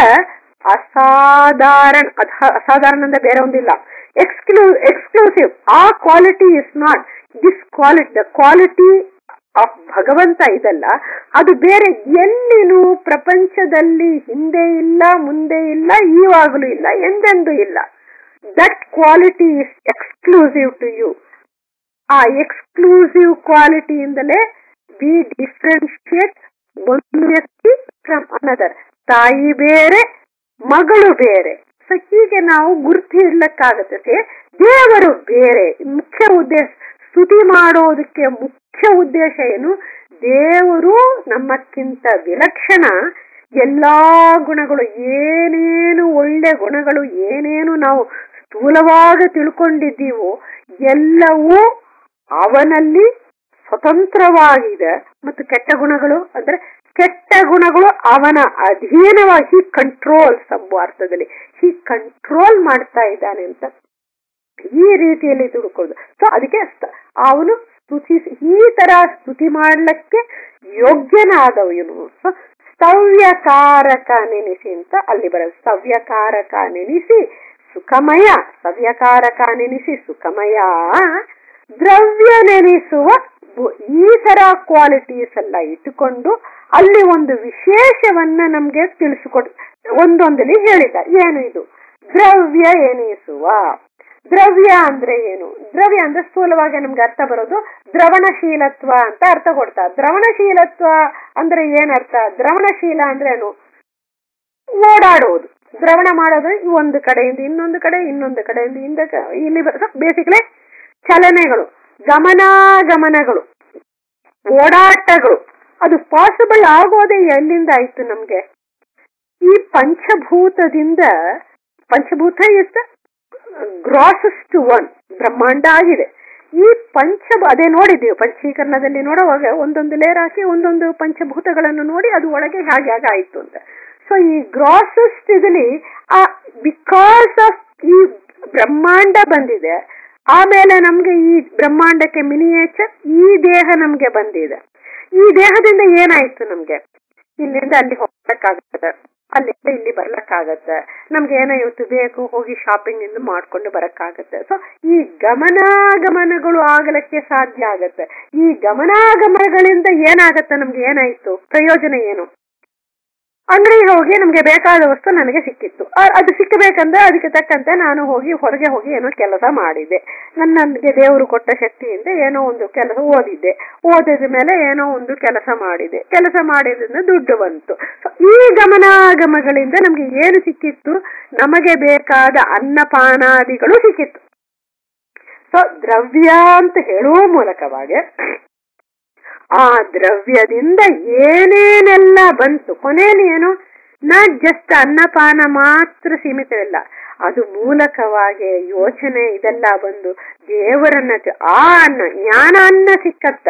ಅಸಾಧಾರಣ ಅಸಾಧಾರಣ ಅಂದ್ರೆ ಬೇರೆ ಒಂದಿಲ್ಲ ಎಕ್ಸ್ಕ್ಲೂ ಎಕ್ಸ್ಕ್ಲೂಸಿವ್ ಆ quality is not this quality the quality of ಭಗವಂತ ಇದಲ್ಲ ಅದು ಬೇರೆ ಎಲ್ಲಿನೂ ಪ್ರಪಂಚದಲ್ಲಿ ಹಿಂದೆ ಇಲ್ಲ ಮುಂದೆ ಇಲ್ಲ ಈವಾಗಲೂ ಇಲ್ಲ ಎಂದೆಂದೂ ಇಲ್ಲ that quality is exclusive to you ಆ ಎಕ್ಸ್ಕ್ಲೂಸಿವ್ ಕ್ವಾಲಿಟಿಯಿಂದಲೇ ವಿ ಡಿಫ್ರೆನ್ಶಿಯೇಟ್ ಒಂದು ವ್ಯಕ್ತಿ ಫ್ರಮ್ ಅನದರ್ ತಾಯಿ ಬೇರೆ ಮಗಳು ಬೇರೆ ಸೊ ಹೀಗೆ ನಾವು ಗುರುತು ಇಡ್ಲಕ್ಕಾಗತ್ತೆ ದೇವರು ಬೇರೆ ಮುಖ್ಯ ಉದ್ದೇಶ ಸ್ತುತಿ ಮಾಡೋದಕ್ಕೆ ಮುಖ್ಯ ಉದ್ದೇಶ ಏನು ದೇವರು ನಮ್ಮಕ್ಕಿಂತ ವಿಲಕ್ಷಣ ಎಲ್ಲಾ ಗುಣಗಳು ಏನೇನು ಒಳ್ಳೆ ಗುಣಗಳು ಏನೇನು ನಾವು ಸ್ಥೂಲವಾಗಿ ತಿಳ್ಕೊಂಡಿದ್ದೀವೋ ಎಲ್ಲವೂ ಅವನಲ್ಲಿ ಸ್ವತಂತ್ರವಾಗಿದೆ ಮತ್ತು ಕೆಟ್ಟ ಗುಣಗಳು ಅಂದ್ರೆ ಕೆಟ್ಟ ಗುಣಗಳು ಅವನ ಅಧೀನವಾಗಿ ಹಿ ಕಂಟ್ರೋಲ್ಸ್ ಎಂಬ ಅರ್ಥದಲ್ಲಿ ಹಿ ಕಂಟ್ರೋಲ್ ಮಾಡ್ತಾ ಇದ್ದಾನೆ ಅಂತ ಈ ರೀತಿಯಲ್ಲಿ ತಿಳ್ಕೊಳ್ಳೋದು ಸೊ ಅದಕ್ಕೆ ಅವನು ಸ್ತುತಿ ಈ ತರ ಸ್ತುತಿ ಮಾಡ್ಲಿಕ್ಕೆ ಯೋಗ್ಯನಾದವ ಇವನು ಸೊ ಸ್ತವ್ಯಕಾರಕ ನೆನೆಸಿ ಅಂತ ಅಲ್ಲಿ ಬರೋದು ಸ್ತವ್ಯಕಾರಕ ನೆನೆಸಿ ಸುಖಮಯ ಸ್ತವ್ಯಕಾರಕ ನೆನೆಸಿ ಸುಖಮಯ ದ್ರವ್ಯ ನೆನೆಸುವ ಈ ತರ ಕ್ವಾಲಿಟೀಸ್ ಎಲ್ಲ ಇಟ್ಟುಕೊಂಡು ಅಲ್ಲಿ ಒಂದು ವಿಶೇಷವನ್ನ ನಮ್ಗೆ ತಿಳಿಸಿಕೊಡ್ ಒಂದೊಂದಲ್ಲಿ ಹೇಳಿದ್ದಾರೆ ಏನು ಇದು ದ್ರವ್ಯ ಎನಿಸುವ ದ್ರವ್ಯ ಅಂದ್ರೆ ಏನು ದ್ರವ್ಯ ಅಂದ್ರೆ ಸ್ಥೂಲವಾಗಿ ನಮ್ಗೆ ಅರ್ಥ ಬರೋದು ದ್ರವಣಶೀಲತ್ವ ಅಂತ ಅರ್ಥ ಕೊಡ್ತಾ ದ್ರವಣಶೀಲತ್ವ ಅಂದ್ರೆ ಏನರ್ಥ ದ್ರವಣಶೀಲ ಅಂದ್ರೆ ಏನು ಓಡಾಡುವುದು ದ್ರವಣ ಮಾಡೋದು ಒಂದು ಕಡೆಯಿಂದ ಇನ್ನೊಂದು ಕಡೆ ಇನ್ನೊಂದು ಕಡೆಯಿಂದ ಇಂದ ಇಲ್ಲಿ ಬೇಸಿಕಲಿ ಚಲನೆಗಳು ಗಮನಾಗಮನಗಳು ಓಡಾಟಗಳು ಅದು ಪಾಸಿಬಲ್ ಆಗೋದೇ ಎಲ್ಲಿಂದ ಆಯ್ತು ನಮ್ಗೆ ಈ ಪಂಚಭೂತದಿಂದ ಪಂಚಭೂತ ಇಸ್ ಗ್ರಾಸೆಸ್ಟ್ ಒನ್ ಬ್ರಹ್ಮಾಂಡ ಆಗಿದೆ ಈ ಪಂಚ ಅದೇ ನೋಡಿದ್ದೀವಿ ಪಂಚೀಕರಣದಲ್ಲಿ ನೋಡುವಾಗ ಒಂದೊಂದು ಲೇರ್ ಹಾಕಿ ಒಂದೊಂದು ಪಂಚಭೂತಗಳನ್ನು ನೋಡಿ ಅದು ಒಳಗೆ ಹೇಗೆ ಹೇಗೆ ಆಯ್ತು ಅಂತ ಸೊ ಈ ಗ್ರಾಸೆಸ್ಟ್ ಇದರಲ್ಲಿ ಆ ಬಿಕಾಸ್ ಆಫ್ ಈ ಬ್ರಹ್ಮಾಂಡ ಬಂದಿದೆ ಆಮೇಲೆ ನಮ್ಗೆ ಈ ಬ್ರಹ್ಮಾಂಡಕ್ಕೆ ಮಿನಿಯೇಚರ್ ಈ ದೇಹ ನಮ್ಗೆ ಬಂದಿದೆ ಈ ದೇಹದಿಂದ ಏನಾಯ್ತು ನಮ್ಗೆ ಇಲ್ಲಿಂದ ಅಲ್ಲಿ ಹೋಗಕ್ಕಾಗತ್ತೆ ಅಲ್ಲಿಂದ ಇಲ್ಲಿ ಬರ್ಲಕ್ಕಾಗತ್ತೆ ನಮ್ಗೆ ಏನೋ ಇವತ್ತು ಬೇಕು ಹೋಗಿ ಶಾಪಿಂಗ್ ಇಂದ ಮಾಡ್ಕೊಂಡು ಬರಕ್ಕಾಗತ್ತೆ ಸೊ ಈ ಗಮನಾಗಮನಗಳು ಆಗಲಿಕ್ಕೆ ಸಾಧ್ಯ ಆಗತ್ತೆ ಈ ಗಮನಾಗಮನಗಳಿಂದ ಏನಾಗತ್ತೆ ನಮ್ಗೆ ಏನಾಯ್ತು ಪ್ರಯೋಜನ ಏನು ಅಂಗಡಿಗೆ ಹೋಗಿ ನಮ್ಗೆ ಬೇಕಾದ ವಸ್ತು ನನಗೆ ಸಿಕ್ಕಿತ್ತು ಆ- ಅದು ಸಿಕ್ಕಬೇಕಂದ್ರೆ ಅದಕ್ಕೆ ತಕ್ಕಂತೆ ನಾನು ಹೋಗಿ ಹೊರಗೆ ಹೋಗಿ ಏನೋ ಕೆಲಸ ಮಾಡಿದೆ ನನ್ನ ನನಗೆ ದೇವರು ಕೊಟ್ಟ ಶಕ್ತಿಯಿಂದ ಏನೋ ಒಂದು ಕೆಲಸ ಓದಿದ್ದೆ ಓದಿದ ಮೇಲೆ ಏನೋ ಒಂದು ಕೆಲಸ ಮಾಡಿದೆ ಕೆಲಸ ಮಾಡಿದ್ರಿಂದ ದುಡ್ಡು ಬಂತು So, ಈ ಗಮನಾಗಮಗಳಿಂದ ನಮ್ಗೆ ಏನು ಸಿಕ್ಕಿತ್ತು ನಮಗೆ ಬೇಕಾದ ಅನ್ನಪಾನಾದಿಗಳು ಸಿಕ್ಕಿತ್ತು ಸೊ ದ್ರವ್ಯ ಅಂತ ಹೇಳುವ ಮೂಲಕವಾಗಿ ಆ ದ್ರವ್ಯದಿಂದ ಏನೇನೆಲ್ಲ ಬಂತು ಕೊನೆಯಲ್ಲಿ ಏನು ನಾಟ್ ಜಸ್ಟ್ ಅನ್ನಪಾನ ಮಾತ್ರ ಸೀಮಿತವಿಲ್ಲ ಅದು ಮೂಲಕವಾಗಿ ಯೋಚನೆ ಇದೆಲ್ಲ ಬಂದು ದೇವರನ್ನ ತಿ- ಆ ಅನ್ನ ಜ್ಞಾನ ಅನ್ನ ಸಿಕ್ಕತ್ತ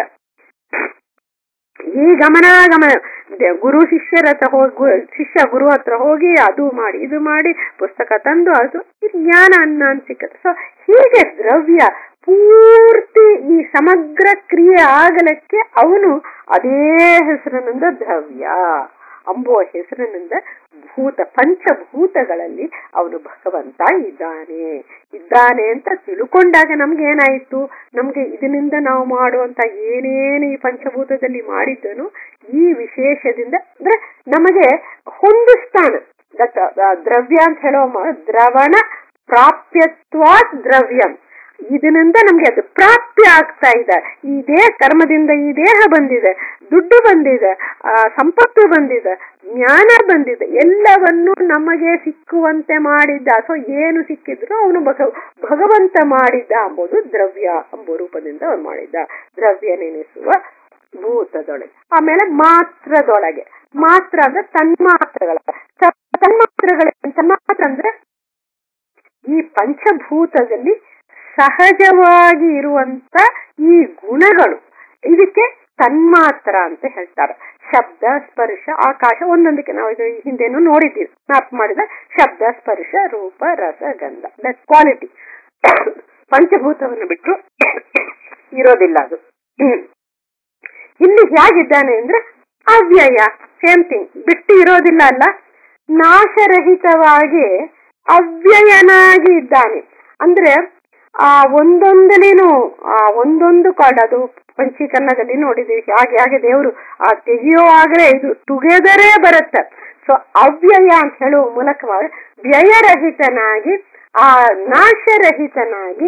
ಈ ಗಮನಾಗಮನ ದೆ- ಗುರು ಶಿಷ್ಯರ ಹತ್ರ ಹೋಗಿ ಗು- ಶಿಷ್ಯ ಗುರು ಹತ್ರ ಹೋಗಿ ಅದು ಮಾಡಿ ಇದು ಮಾಡಿ ಪುಸ್ತಕ ತಂದು ಅದು ಇದು ಜ್ಞಾನ ಅನ್ನ ಅಂತ ಸಿಕ್ಕತ್ತೆ ಸೊ ಹೀಗೆ ದ್ರವ್ಯ ಪೂರ್ತಿ ಈ ಸಮಗ್ರ ಕ್ರಿಯೆ ಆಗಲಿಕ್ಕೆ ಅವನು ಅದೇ ಹೆಸರಿನಿಂದ ದ್ರವ್ಯ ಅಂಬುವ ಹೆಸರಿನಿಂದ ಭೂತ ಪಂಚಭೂತಗಳಲ್ಲಿ ಅವನು ಭಗವಂತ ಇದ್ದಾನೆ ಇದ್ದಾನೆ ಅಂತ ತಿಳ್ಕೊಂಡಾಗ ನಮ್ಗೆ ಏನಾಯ್ತು ನಮ್ಗೆ ಇದರಿಂದ ನಾವು ಮಾಡುವಂತ ಏನೇನು ಈ ಪಂಚಭೂತದಲ್ಲಿ ಮಾಡಿದ್ದನು ಈ ವಿಶೇಷದಿಂದ ಅಂದ್ರೆ ನಮಗೆ ಹೊಂದಿಸ್ತಾನ ದಟ್ ದ್ರವ್ಯ ಅಂತ ಹೇಳೋ ಮ- ದ್ರವಣ ಪ್ರಾಪ್ಯತ್ವಾತ್ ದ್ರವ್ಯಂ ಇದರಿಂದ ನಮ್ಗೆ ಅದು ಪ್ರಾಪ್ತಿ ಆಗ್ತಾ ಇದೆ ಈ ದೇಹ ಕರ್ಮದಿಂದ ಈ ದೇಹ ಬಂದಿದೆ ದುಡ್ಡು ಬಂದಿದೆ ಆ, ಸಂಪತ್ತು ಬಂದಿದೆ ಜ್ಞಾನ ಬಂದಿದೆ ಎಲ್ಲವನ್ನು ನಮಗೆ ಸಿಕ್ಕುವಂತೆ ಮಾಡಿದ್ದ ಸೊ ಏನು ಸಿಕ್ಕಿದ್ರು ಅವನು ಭಗ ಭಗವಂತ ಮಾಡಿದ್ದ ಎಂಬುದು ದ್ರವ್ಯ ಎಂಬ ರೂಪದಿಂದ ಅವನು ಮಾಡಿದ್ದ ದ್ರವ್ಯ ನೆನೆಸುವ ಭೂತದೊಳಗೆ ಆಮೇಲೆ ಮಾತ್ರದೊಳಗೆ ಮಾತ್ರ ಅಂದ್ರೆ ತನ್ಮಾತ್ರಗಳ ತ- ತನ್ಮಾತ್ರಗಳ ತನ್ಮಾತ್ರ ಅಂದ್ರೆ ಈ ಪಂಚಭೂತದಲ್ಲಿ ಸಹಜವಾಗಿ ಇರುವಂತ ಈ ಗುಣಗಳು ಇದಕ್ಕೆ ತನ್ಮಾತ್ರ ಅಂತ ಹೇಳ್ತಾರೆ ಶಬ್ದ ಸ್ಪರ್ಶ ಆಕಾಶ ಒಂದೊಂದಕ್ಕೆ ನಾವು ಇದು ಹಿಂದೆನೂ ನೋಡಿದ್ದೀವಿ ಮ್ಯಾಪ್ ಮಾಡಿದ ಶಬ್ದ ಸ್ಪರ್ಶ ರೂಪ ರಸ ಗಂಧ ದಟ್ ಕ್ವಾಲಿಟಿ ಪಂಚಭೂತವನ್ನು ಬಿಟ್ಟು ಇರೋದಿಲ್ಲ ಅದು ಹ್ಮ್. ಇಲ್ಲಿ ಹೇಗಿದ್ದಾನೆ ಅಂದ್ರೆ ಅವ್ಯಯ ಸೇಮ್ ಥಿಂಗ್ ಬಿಟ್ಟು ಇರೋದಿಲ್ಲ ಅಲ್ಲ ನಾಶರಹಿತವಾಗಿ ಅವ್ಯಯನಾಗಿ ಇದ್ದಾನೆ ಅಂದ್ರೆ ಆ ಒಂದೊಂದಲಿನೂ ಆ ಒಂದೊಂದು ಕಾರ್ಡ್ ಅದು ಪಂಚೀಕರಣದಲ್ಲಿ ನೋಡಿದೀವಿ ಹಾಗೆ ಹಾಗೆ ದೇವರು ಆ ತೆಗೆಯುವಾಗಲೇ ಇದು ಟುಗೆದರೇ ಬರುತ್ತೆ ಸೊ ಅವ್ಯಯ ಅಂತ ಹೇಳುವ ಮೂಲಕವಾಗಿ ವ್ಯಯರಹಿತನಾಗಿ ಆ ನಾಶರಹಿತನಾಗಿ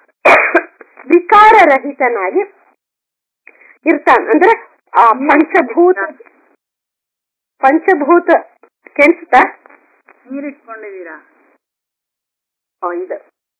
ವಿಕಾರರಹಿತನಾಗಿ ಇರ್ತಾನೆ ಅಂದ್ರೆ ಆ ಪಂಚಭೂತ ಪಂಚಭೂತ ಕೆನ್ಸುತ್ತಾ ನೀರಿಟ್ಕೊಂಡಿದ್ದೀರಾ ಓ, ಇದು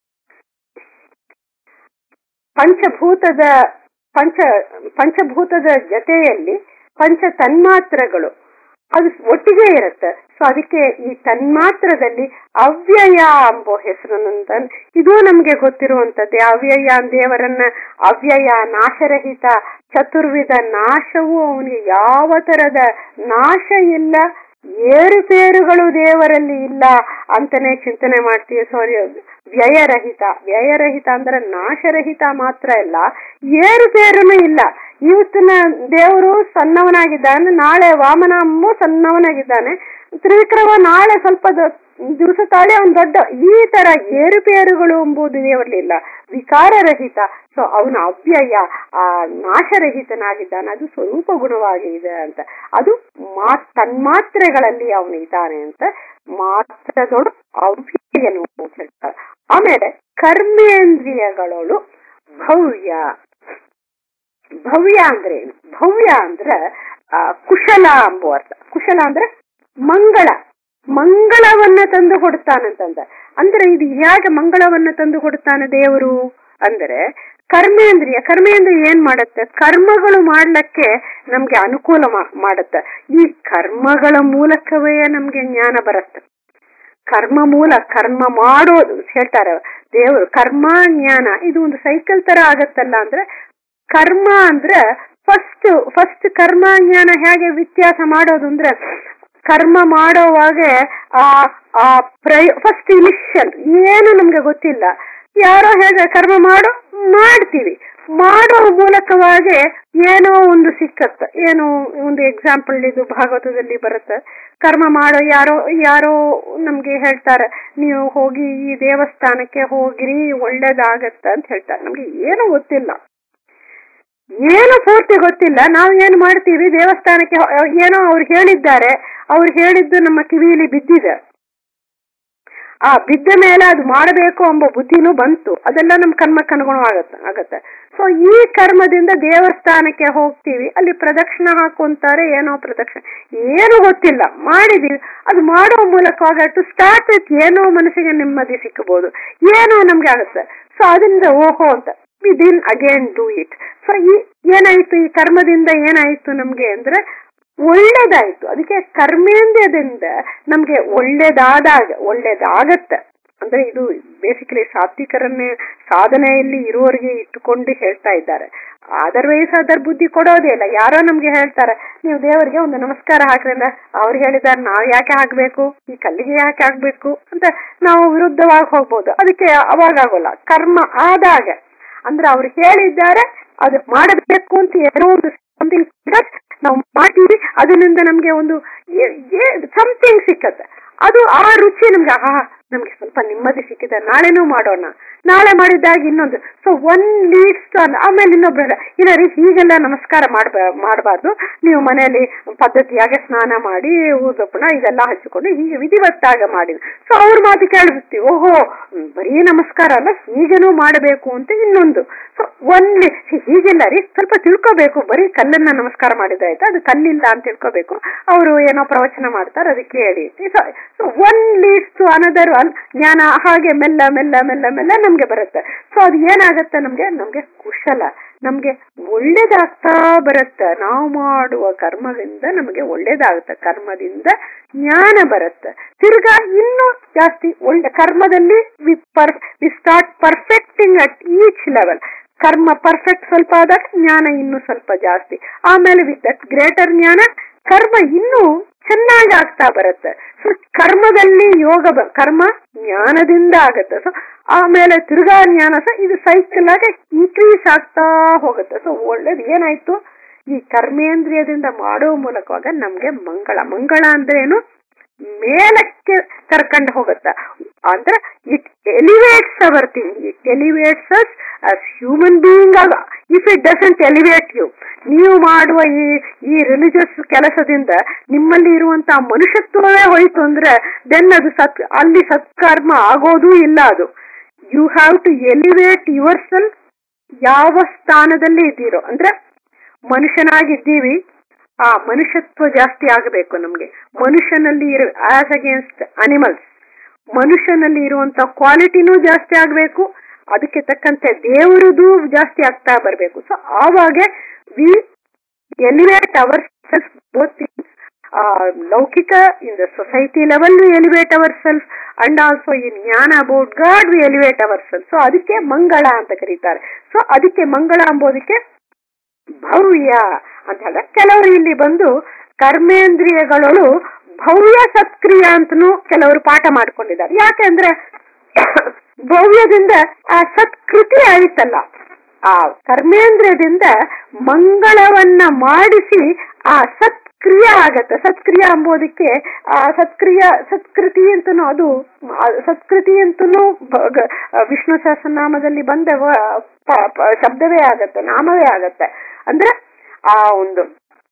ಪಂಚಭೂತದ ಪಂಚ ಪಂಚಭೂತದ ಜೊತೆಯಲ್ಲಿ ಪಂಚ ತನ್ಮಾತ್ರಗಳು ಅದು ಒಟ್ಟಿಗೆ ಇರುತ್ತೆ ಸೊ ಅದಕ್ಕೆ ಈ ತನ್ಮಾತ್ರದಲ್ಲಿ ಅವ್ಯಯ ಎಂಬ ಹೆಸರಿನಿಂದ ಇದು ನಮ್ಗೆ ಗೊತ್ತಿರುವಂತದ್ದೇ ಅವ್ಯಯ ದೇವರನ್ನ ಅವ್ಯಯ ನಾಶರಹಿತ ಚತುರ್ವಿಧ ನಾಶವು ಅವನಿಗೆ ಯಾವ ತರದ ನಾಶ ಇಲ್ಲ ಏರುಪೇರುಗಳು ದೇವರಲ್ಲಿ ಇಲ್ಲ ಅಂತಾನೆ ಚಿಂತನೆ ಮಾಡ್ತೀವಿ ಸಾರಿ ವ್ಯಯರಹಿತ ವ್ಯಯರಹಿತ ಅಂದ್ರೆ ನಾಶರಹಿತ ಮಾತ್ರ ಇಲ್ಲ ಏರುಪೇರುನು ಇಲ್ಲ ಇವತ್ತಿನ ದೇವರು ಸಣ್ಣವನಾಗಿದ್ದಾನೆ ನಾಳೆ ವಾಮನ ಅಮ್ಮ ಸಣ್ಣವನಾಗಿದ್ದಾನೆ ತ್ರಿವಿಕ್ರಮ ನಾಳೆ ಸ್ವಲ್ಪ ದ- ದಿವಸ ತಾಳೆ ಅವನ್ ದೊಡ್ಡ ಈ ತರ ಏರುಪೇರುಗಳು ಎಂಬುದು ದೇವರಲ್ಲಿ ಇಲ್ಲ ವಿಕಾರರಹಿತ ಸೊ ಅವನ ಅವ್ಯಯ ಆ ನಾಶರಹಿತನಾಗಿದ್ದಾನೆ ಅದು ಸ್ವರೂಪ ಗುಣವಾಗಿ ಇದೆ ಅಂತ ಅದು ಮಾ ತನ್ಮಾತ್ರೆಗಳಲ್ಲಿ ಅವನು ಇದ್ದಾನೆ ಅಂತ ಮಾತ್ರದೊಳು ಅವ್ಯಯನು ಅಂತ ಹೇಳ್ತಾರೆ ಆಮೇಲೆ ಕರ್ಮೇಂದ್ರಿಯಗಳೊಳು ಭವ್ಯ ಭವ್ಯ ಅಂದ್ರೆ ಏನು ಭವ್ಯ ಅಂದ್ರೆ ಆ, ಕುಶಲ ಎಂಬುವ ಅರ್ಥ ಕುಶಲ ಅಂದ್ರೆ ಮಂಗಳ ಮಂಗಳವನ್ನ ತಂದು ಕೊಡ್ತಾನಂತಂದ ಅಂದ್ರೆ ಇದು ಹೇಗೆ ಮಂಗಳವನ್ನ ತಂದು ಕೊಡ್ತಾನೆ ದೇವರು ಅಂದರೆ ಕರ್ಮೇಂದ್ರಿಯ ಕರ್ಮೇಂದ್ರಿಯ ಏನ್ ಮಾಡುತ್ತೆ ಕರ್ಮಗಳು ಮಾಡ್ಲಿಕ್ಕೆ ನಮ್ಗೆ ಅನುಕೂಲ ಮಾ- ಮಾಡುತ್ತೆ ಈ ಕರ್ಮಗಳ ಮೂಲಕವೇ ನಮ್ಗೆ ಜ್ಞಾನ ಬರುತ್ತೆ ಕರ್ಮ ಮೂಲ ಕರ್ಮ ಮಾಡೋದು ಹೇಳ್ತಾರೆ ದೇವರು ಕರ್ಮ ಜ್ಞಾನ ಇದು ಒಂದು ಸೈಕಲ್ ತರ ಆಗತ್ತಲ್ಲ ಅಂದ್ರೆ ಕರ್ಮ ಅಂದ್ರೆ ಫಸ್ಟ್ ಫಸ್ಟ್ ಕರ್ಮ ಜ್ಞಾನ ಹೇಗೆ ವ್ಯತ್ಯಾಸ ಮಾಡೋದು ಅಂದ್ರೆ ಕರ್ಮ ಮಾಡೋವಾಗ ಆ ಆ ಪ್ರಯ ಫಸ್ಟ್ ಇನಿಷಿಯಲ್ ಏನು ನಮ್ಗೆ ಗೊತ್ತಿಲ್ಲ ಯಾರೋ ಹೇಗೆ ಕರ್ಮ ಮಾಡೋ ಮಾಡ್ತೀವಿ ಮಾಡೋ ಮೂಲಕವಾಗಿ ಏನೋ ಒಂದು ಸಿಕ್ಕತ್ತ ಏನೋ ಒಂದು ಎಕ್ಸಾಂಪಲ್ ಇದು ಭಾಗವತದಲ್ಲಿ ಬರುತ್ತೆ ಕರ್ಮ ಮಾಡೋ ಯಾರೋ ಯಾರೋ ನಮ್ಗೆ ಹೇಳ್ತಾರೆ ನೀವು ಹೋಗಿ ಈ ದೇವಸ್ಥಾನಕ್ಕೆ ಹೋಗಿರಿ ಒಳ್ಳೇದಾಗತ್ತ ಅಂತ ಹೇಳ್ತಾರೆ ನಮ್ಗೆ ಏನು ಗೊತ್ತಿಲ್ಲ ಏನು ಪೂರ್ತಿ ಗೊತ್ತಿಲ್ಲ ನಾವು ಏನು ಮಾಡ್ತೀವಿ ದೇವಸ್ಥಾನಕ್ಕೆ ಹೊ- ಏನೋ ಅವ್ರು ಹೇಳಿದ್ದಾರೆ ಅವ್ರು ಹೇಳಿದ್ದು ನಮ್ಮ ಕಿವಿಯಲ್ಲಿ ಬಿದ್ದಿದೆ ಆ ಬಿದ್ದ ಮೇಲೆ ಅದು ಮಾಡಬೇಕು ಎಂಬ ಬುದ್ಧಿನೂ ಬಂತು ಅದೆಲ್ಲ ನಮ್ಮ ಕರ್ಮಕ್ಕೆ ಅನುಗುಣವಾಗತ್ತೆ ಆಗತ್ತೆ ಸೊ ಈ ಕರ್ಮದಿಂದ ದೇವಸ್ಥಾನಕ್ಕೆ ಹೋಗ್ತೀವಿ ಅಲ್ಲಿ ಪ್ರದಕ್ಷಿಣ ಹಾಕೊಂತಾರೆ ಏನೋ ಪ್ರದಕ್ಷಿಣ ಏನು ಗೊತ್ತಿಲ್ಲ ಮಾಡಿದೀವಿ ಅದು ಮಾಡೋ ಮೂಲಕವಾಗ ಟು ಸ್ಟಾರ್ಟ್ ವಿತ್ ಏನೋ ಮನಸ್ಸಿಗೆ ನೆಮ್ಮದಿ ಸಿಕ್ಕಬಹುದು ಏನೋ ನಮ್ಗೆ ಆಗುತ್ತೆ ಸೊ ಅದರಿಂದ ಓಹೋ ಅಂತ ವಿ ದಿನ್ ಅಗೇನ್ ಡೂ ಇಟ್ ಸೊ ಈ ಏನಾಯ್ತು ಈ ಕರ್ಮದಿಂದ ಏನಾಯ್ತು ನಮ್ಗೆ ಅಂದ್ರೆ ಒಳ್ಳೇದಾಯ್ತು ಅದಕ್ಕೆ ಕರ್ಮೇಂದ್ರದಿಂದ ನಮ್ಗೆ ಒಳ್ಳೇದಾದಾಗ ಒಳ್ಳೇದಾಗತ್ತೆ ಅಂದ್ರೆ ಇದು ಬೇಸಿಕಲಿ ಸಾತ್ವಿಕರನ್ನೇ ಸಾಧನೆಯಲ್ಲಿ ಇರುವವರಿಗೆ ಇಟ್ಟುಕೊಂಡು ಹೇಳ್ತಾ ಇದ್ದಾರೆ ಅದರ್ವೈಸ್ ಅದರ ಬುದ್ಧಿ ಕೊಡೋದೇ ಇಲ್ಲ ಯಾರೋ ನಮ್ಗೆ ಹೇಳ್ತಾರೆ ನೀವು ದೇವರಿಗೆ ಒಂದು ನಮಸ್ಕಾರ ಹಾಕ್ರಿಂದ ಅವ್ರು ಹೇಳಿದ್ದಾರೆ ನಾವು ಯಾಕೆ ಹಾಕ್ಬೇಕು ಈ ಕಲ್ಲಿಗೆ ಯಾಕೆ ಹಾಕ್ಬೇಕು ಅಂತ ನಾವು ವಿರುದ್ಧವಾಗಿ ಹೋಗ್ಬೋದು ಅದಕ್ಕೆ ಅವಾಗ ಆಗೋಲ್ಲ ಕರ್ಮ ಆದಾಗ ಅಂದ್ರೆ ಅವ್ರು ಹೇಳಿದ್ದಾರೆ ಅದು ಮಾಡಬೇಕು ಅಂತ ಏನೋ ಒಂದು ಸಮಥಿಂಗ್ ನಾವು ಮಾಡ್ತೀವಿ ಅದರಿಂದ ನಮ್ಗೆ ಒಂದು ಸಮಥಿಂಗ್ ಸಿಕ್ಕತ್ತೆ ಅದು ಆ ರುಚಿ ನಮ್ಗೆ ಆಹಾ ನಮ್ಗೆ ಸ್ವಲ್ಪ ನೆಮ್ಮದಿ ಸಿಕ್ಕಿದೆ ನಾಳೆನೂ ಮಾಡೋಣ ನಾಳೆ ಮಾಡಿದಾಗ ಇನ್ನೊಂದು ಸೊ ಒನ್ ಲೀಡ್ಸ್ ಆಮೇಲೆ ಇನ್ನೊಬ್ರು ಹೇಳ, ಇಲ್ಲ ರೀ ಹೀಗೆಲ್ಲ ನಮಸ್ಕಾರ ಮಾಡ್ಬ ಮಾಡಬಾರ್ದು ನೀವು ಮನೆಯಲ್ಲಿ ಪದ್ಧತಿಯಾಗಿ ಸ್ನಾನ ಮಾಡಿ ಊದಪ್ಪಣ ಇದೆಲ್ಲ ಹಚ್ಚಿಕೊಂಡು ಹೀಗೆ ವಿಧಿವತ್ತಾಗ ಮಾಡಿ ಸೊ ಅವ್ರ ಮಾತು ಕೇಳಿಸ್ತೀವಿ ಓಹೋ ಹ್ಮ್, ಬರೀ ನಮಸ್ಕಾರ ಅಲ್ಲ ಹೀಗೇನೂ ಮಾಡಬೇಕು ಅಂತ ಇನ್ನೊಂದು ಸೊ ಒನ್ಲಿ ಹೀಗಿಲ್ಲ ರೀ ಸ್ವಲ್ಪ ತಿಳ್ಕೋಬೇಕು ಬರೀ ಕಲ್ಲನ್ನ ನಮಸ್ಕಾರ ಮಾಡಿದಾಯ್ತು ಅದು ಕಲ್ಲಿಲ್ಲ ಅಂತ ತಿಳ್ಕೋಬೇಕು ಅವರು ಏನೋ ಪ್ರವಚನ ಮಾಡ್ತಾರೆ ಅದಕ್ಕೆ ಹೇಳಿ so one leads to another one ಜ್ಞಾನ ಹಾಗೆ ಮೆಲ್ಲ ಮೆಲ್ಲ ಮೆಲ್ಲ ಮೆಲ್ಲ ನಮ್ಗೆ ಬರುತ್ತೆ ಸೊ ಅದು ಏನಾಗತ್ತೆ ನಮ್ಗೆ ನಮ್ಗೆ ಕುಶಲ ನಮ್ಗೆ ಒಳ್ಳೇದಾಗ್ತಾ ಬರುತ್ತೆ ನಾವು ಮಾಡುವ ಕರ್ಮದಿಂದ ನಮಗೆ ಒಳ್ಳೇದಾಗುತ್ತೆ ಕರ್ಮದಿಂದ ಜ್ಞಾನ ಬರುತ್ತೆ ತಿರ್ಗಾ ಇನ್ನೂ ಜಾಸ್ತಿ ಒಳ್ಳೆ ಕರ್ಮದಲ್ಲಿ we per we start perfecting at each level ಕರ್ಮ ಪರ್ಫೆಕ್ಟ್ ಸ್ವಲ್ಪ ಆದಾಗ ಜ್ಞಾನ ಇನ್ನೂ ಸ್ವಲ್ಪ ಜಾಸ್ತಿ ಆಮೇಲೆ ವಿತ್ ದಟ್ ಗ್ರೇಟರ್ ಜ್ಞಾನ ಕರ್ಮ ಇನ್ನೂ ಚೆನ್ನಾಗಿ ಆಗ್ತಾ ಬರುತ್ತೆ ಸೊ ಕರ್ಮದಲ್ಲಿ ಯೋಗ ಬ- ಕರ್ಮ ಜ್ಞಾನದಿಂದ ಆಗತ್ತೆ ಸೊ ಆಮೇಲೆ ತಿರ್ಗಾ ಜ್ಞಾನ ಸಹ ಇದು ಸೈಕಲ್ ಆಗಿ ಇನ್ಕ್ರೀಸ್ ಆಗ್ತಾ ಹೋಗುತ್ತೆ ಸೊ ಒಳ್ಳೇದು ಏನಾಯ್ತು ಈ ಕರ್ಮೇಂದ್ರಿಯದಿಂದ ಮಾಡೋ ಮೂಲಕವಾಗ ನಮ್ಗೆ ಮಂಗಳ ಮಂಗಳ ಅಂದ್ರೆ ಏನು ಮೇಲಕ್ಕೆ ಕರ್ಕೊಂಡು ಹೋಗುತ್ತೆ ಅಂದ್ರೆ it elevates our thing it elevates us us human being ಆಗ if it doesn't elevate you ನೀವು ಮಾಡುವ ಈ ಈ ರಿಲಿಜಿಯಸ್ ಕೆಲಸದಿಂದ ನಿಮ್ಮಲ್ಲಿ ಇರುವಂತಹ ಮನುಷ್ಯತ್ವವೇ ಹೋಯ್ತು ಅಂದ್ರೆ ದೆನ್ ಅದು ಸತ್ ಅಲ್ಲಿ ಸತ್ಕರ್ಮ ಆಗೋದೂ ಇಲ್ಲ ಅದು you have to elevate yourself ಯಾವ ಸ್ಥಾನದಲ್ಲಿ ಇದ್ದೀರೋ ಅಂದ್ರೆ ಮನುಷ್ಯನಾಗಿದ್ದೀವಿ ಆ ಮನುಷ್ಯತ್ವ ಜಾಸ್ತಿ ಆಗಬೇಕು ನಮ್ಗೆ ಮನುಷ್ಯನಲ್ಲಿ ಇರೋ ಆಸ್ ಅಗೇನ್ಸ್ಟ್ ಅನಿಮಲ್ಸ್ ಮನುಷ್ಯನಲ್ಲಿ ಇರುವಂತ ಕ್ವಾಲಿಟಿನೂ ಜಾಸ್ತಿ ಆಗಬೇಕು ಅದಕ್ಕೆ ತಕ್ಕಂತೆ ದೇವರದು ಜಾಸ್ತಿ ಆಗ್ತಾ ಬರಬೇಕು ಸೊ ಆವಾಗ we elevate ourself both ಲೌಕಿಕ in the society level we elevate ourself and also in ಜ್ಞಾನ about God we elevate ourself so ಅದಕ್ಕೆ ಮಂಗಳ ಅಂತ ಕರೀತಾರೆ ಸೊ ಅದಕ್ಕೆ ಮಂಗಳ ಅಂಬೋದಕ್ಕೆ ಭವ್ಯ ಅಂತ ಹೇಳಿದ್ರೆ ಕೆಲವರು ಇಲ್ಲಿ ಬಂದು ಕರ್ಮೇಂದ್ರಿಯಗಳು ಭವ್ಯ ಸತ್ಕ್ರಿಯ ಅಂತನೂ ಕೆಲವರು ಪಾಠ ಮಾಡ್ಕೊಂಡಿದ್ದಾರೆ ಯಾಕೆಂದ್ರೆ ಭವ್ಯದಿಂದ ಆ ಸತ್ಕೃತಿ ಆಯ್ತಲ್ಲ ಆ ಕರ್ಮೇಂದ್ರಿಯದಿಂದ ಮಂಗಳವನ್ನ ಮಾಡಿಸಿ ಆ ಸತ್ಕ್ರಿಯ ಆಗತ್ತೆ ಸತ್ಕ್ರಿಯ ಎಂಬುದಕ್ಕೆ ಆ ಸತ್ಕ್ರಿಯ ಸತ್ಕೃತಿ ಅಂತನೂ ಅದು ಆ ಸತ್ಕೃತಿ ಅಂತನೂ ಭ- ಗ- ವಿಷ್ಣು ಸಹಸ್ರನಾಮದಲ್ಲಿ ಬಂದ ವ- ಪ- ಪ- ಶಬ್ದವೇ ಆಗತ್ತೆ ನಾಮವೇ ಆಗತ್ತೆ ಅಂದ್ರೆ ಆ ಒಂದು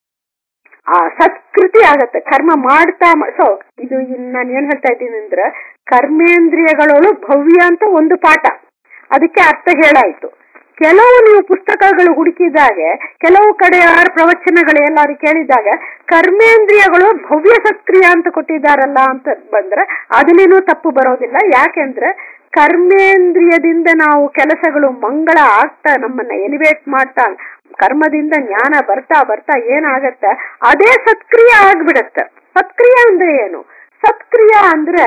ಆ ಸತ್ಕೃತಿ ಆಗತ್ತೆ ಕರ್ಮ ಮಾಡ್ತಾ ಸೊ ಇದು ಇನ್ ನಾನು ಏನ್ ಹೇಳ್ತಾ ಇದ್ದೀನಿ ಅಂದ್ರೆ ಕರ್ಮೇಂದ್ರಿಯಗಳು ಭವ್ಯ ಅಂತ ಒಂದು ಪಾಠ ಅದಕ್ಕೆ ಅರ್ಥ ಹೇಳಾಯ್ತು ಕೆಲವು ನೀವು ಪುಸ್ತಕಗಳು ಹುಡುಕಿದಾಗ ಕೆಲವು ಕಡೆ ಯಾರ ಪ್ರವಚನಗಳು ಎಲ್ಲಾರು ಕೇಳಿದಾಗ ಕರ್ಮೇಂದ್ರಿಯಗಳು ಭವ್ಯ ಸಕ್ರಿಯ ಅಂತ ಕೊಟ್ಟಿದ್ದಾರಲ್ಲ ಅಂತ ಬಂದ್ರೆ ಅದನ್ನೇನು ತಪ್ಪು ಬರೋದಿಲ್ಲ ಯಾಕೆಂದ್ರೆ ಕರ್ಮೇಂದ್ರಿಯದಿಂದ ನಾವು ಕೆಲಸಗಳು ಮಂಗಳ ಆಗ್ತಾ ನಮ್ಮನ್ನ ಎಲಿವೇಟ್ ಮಾಡ್ತಾ ಕರ್ಮದಿಂದ ಜ್ಞಾನ ಬರ್ತಾ ಬರ್ತಾ ಏನಾಗತ್ತೆ ಅದೇ ಸತ್ಕ್ರಿಯ ಆಗ್ಬಿಡತ್ತೆ ಸತ್ಕ್ರಿಯ ಅಂದ್ರೆ ಏನು ಸತ್ಕ್ರಿಯ ಅಂದ್ರೆ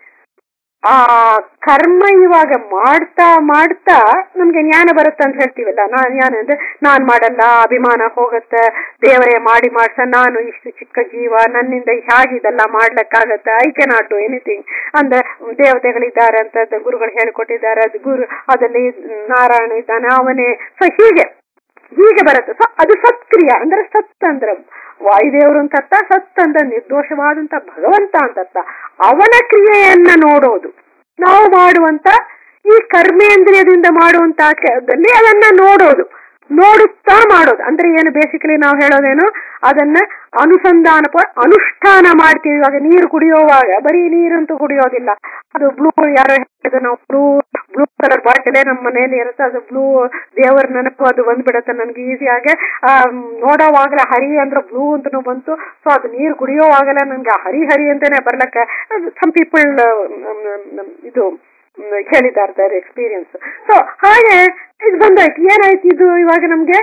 ಆ ಕರ್ಮ ಇವಾಗ ಮಾಡ್ತಾ ಮಾಡ್ತಾ ನಮ್ಗೆ ಜ್ಞಾನ ಬರುತ್ತೆ ಅಂತ ಹೇಳ್ತೀವಲ್ಲ ನಾನ್ ಜ್ಞಾನ ಅಂದ್ರೆ ನಾನ್ ಮಾಡಲ್ಲ ಅಭಿಮಾನ ಹೋಗತ್ತೆ ದೇವರೇ ಮಾಡಿ ಮಾಡ್ಸ ನಾನು ಇಷ್ಟು ಚಿಕ್ಕ ಜೀವ ನನ್ನಿಂದ ಹೇಗೆ ಇದೆಲ್ಲ ಮಾಡ್ಲಿಕ್ಕಾಗತ್ತೆ ಐ ಕೆನಾಟ್ ಡು ಎನಿಥಿಂಗ್ ಅಂದ್ರೆ ದೇವತೆಗಳಿದ್ದಾರೆ ಅಂತ ಗುರುಗಳು ಹೇಳ್ಕೊಟ್ಟಿದ್ದಾರೆ ಅದು ಗುರು ಅದಲ್ಲಿ ನಾರಾಯಣ ಇದ್ದಾನೆ ಅವನೇ ಸೊ ಹೀಗೆ ಹೀಗೆ ಬರುತ್ತೆ ಸೊ ಅದು ಸತ್ಕ್ರಿಯ ಅಂದ್ರೆ ಸತ್ ಅಂದ್ರೆ ವಾಯುದೇವರು ಅಂತ ಅರ್ಥ ಸತ್ ಅಂದ್ರೆ ನಿರ್ದೋಷವಾದಂತ ಭಗವಂತ ಅಂತ ಅರ್ಥ ಅವನ ಕ್ರಿಯೆಯನ್ನ ನೋಡೋದು ನಾವು ಮಾಡುವಂತ ಈ ಕರ್ಮೇಂದ್ರಿಯದಿಂದ ಮಾಡುವಂತ ಕೆಲಸದಲ್ಲಿ ಅದನ್ನ ನೋಡೋದು ನೋಡುತ್ತಾ ಮಾಡೋದು ಅಂದ್ರೆ ಏನು ಬೇಸಿಕಲಿ ನಾವು ಹೇಳೋದೇನು ಅದನ್ನ ಅನುಸಂಧಾನ ಅನುಷ್ಠಾನ ಮಾಡ್ತೀವಿ ಇವಾಗ ನೀರು ಕುಡಿಯೋವಾಗ ಬರೀ ನೀರಂತೂ ಕುಡಿಯೋದಿಲ್ಲ ಅದು ಬ್ಲೂ ಯಾರೋ ಹೇಳಿದ್ರು ನಾವು ಬ್ಲೂ ಬ್ಲೂ ಕಲರ್ ಬಾಟಲೇ ನಮ್ಮ ಮನೆಯಲ್ಲಿ ಇರುತ್ತೆ ಅದು ಬ್ಲೂ ದೇವರ ನೆನಪು ಅದು ಬಂದ್ಬಿಡುತ್ತೆ ನನ್ಗೆ ಈಸಿಯಾಗಿ ಆ ನೋಡೋವಾಗಲೇ ಹರಿ ಅಂದ್ರೆ ಬ್ಲೂ ಅಂತನೂ ಬಂತು ಸೊ ಅದು ನೀರು ಕುಡಿಯೋವಾಗಲೇ ನನ್ಗೆ ಹರಿ ಹರಿ ಅಂತಾನೆ ಬರ್ಲಕ್ಕೆ ಸಮ್ ಪೀಪಲ್ ಇದು ಹೇಳಿದ್ದಾರೆ ಎಕ್ಸ್ಪೀರಿಯನ್ಸ್ ಸೊ ಹಾಗೆ ಇದು ಬಂದಾಯ್ತು ಏನಾಯ್ತು ಇದು ಇವಾಗ ನಮ್ಗೆ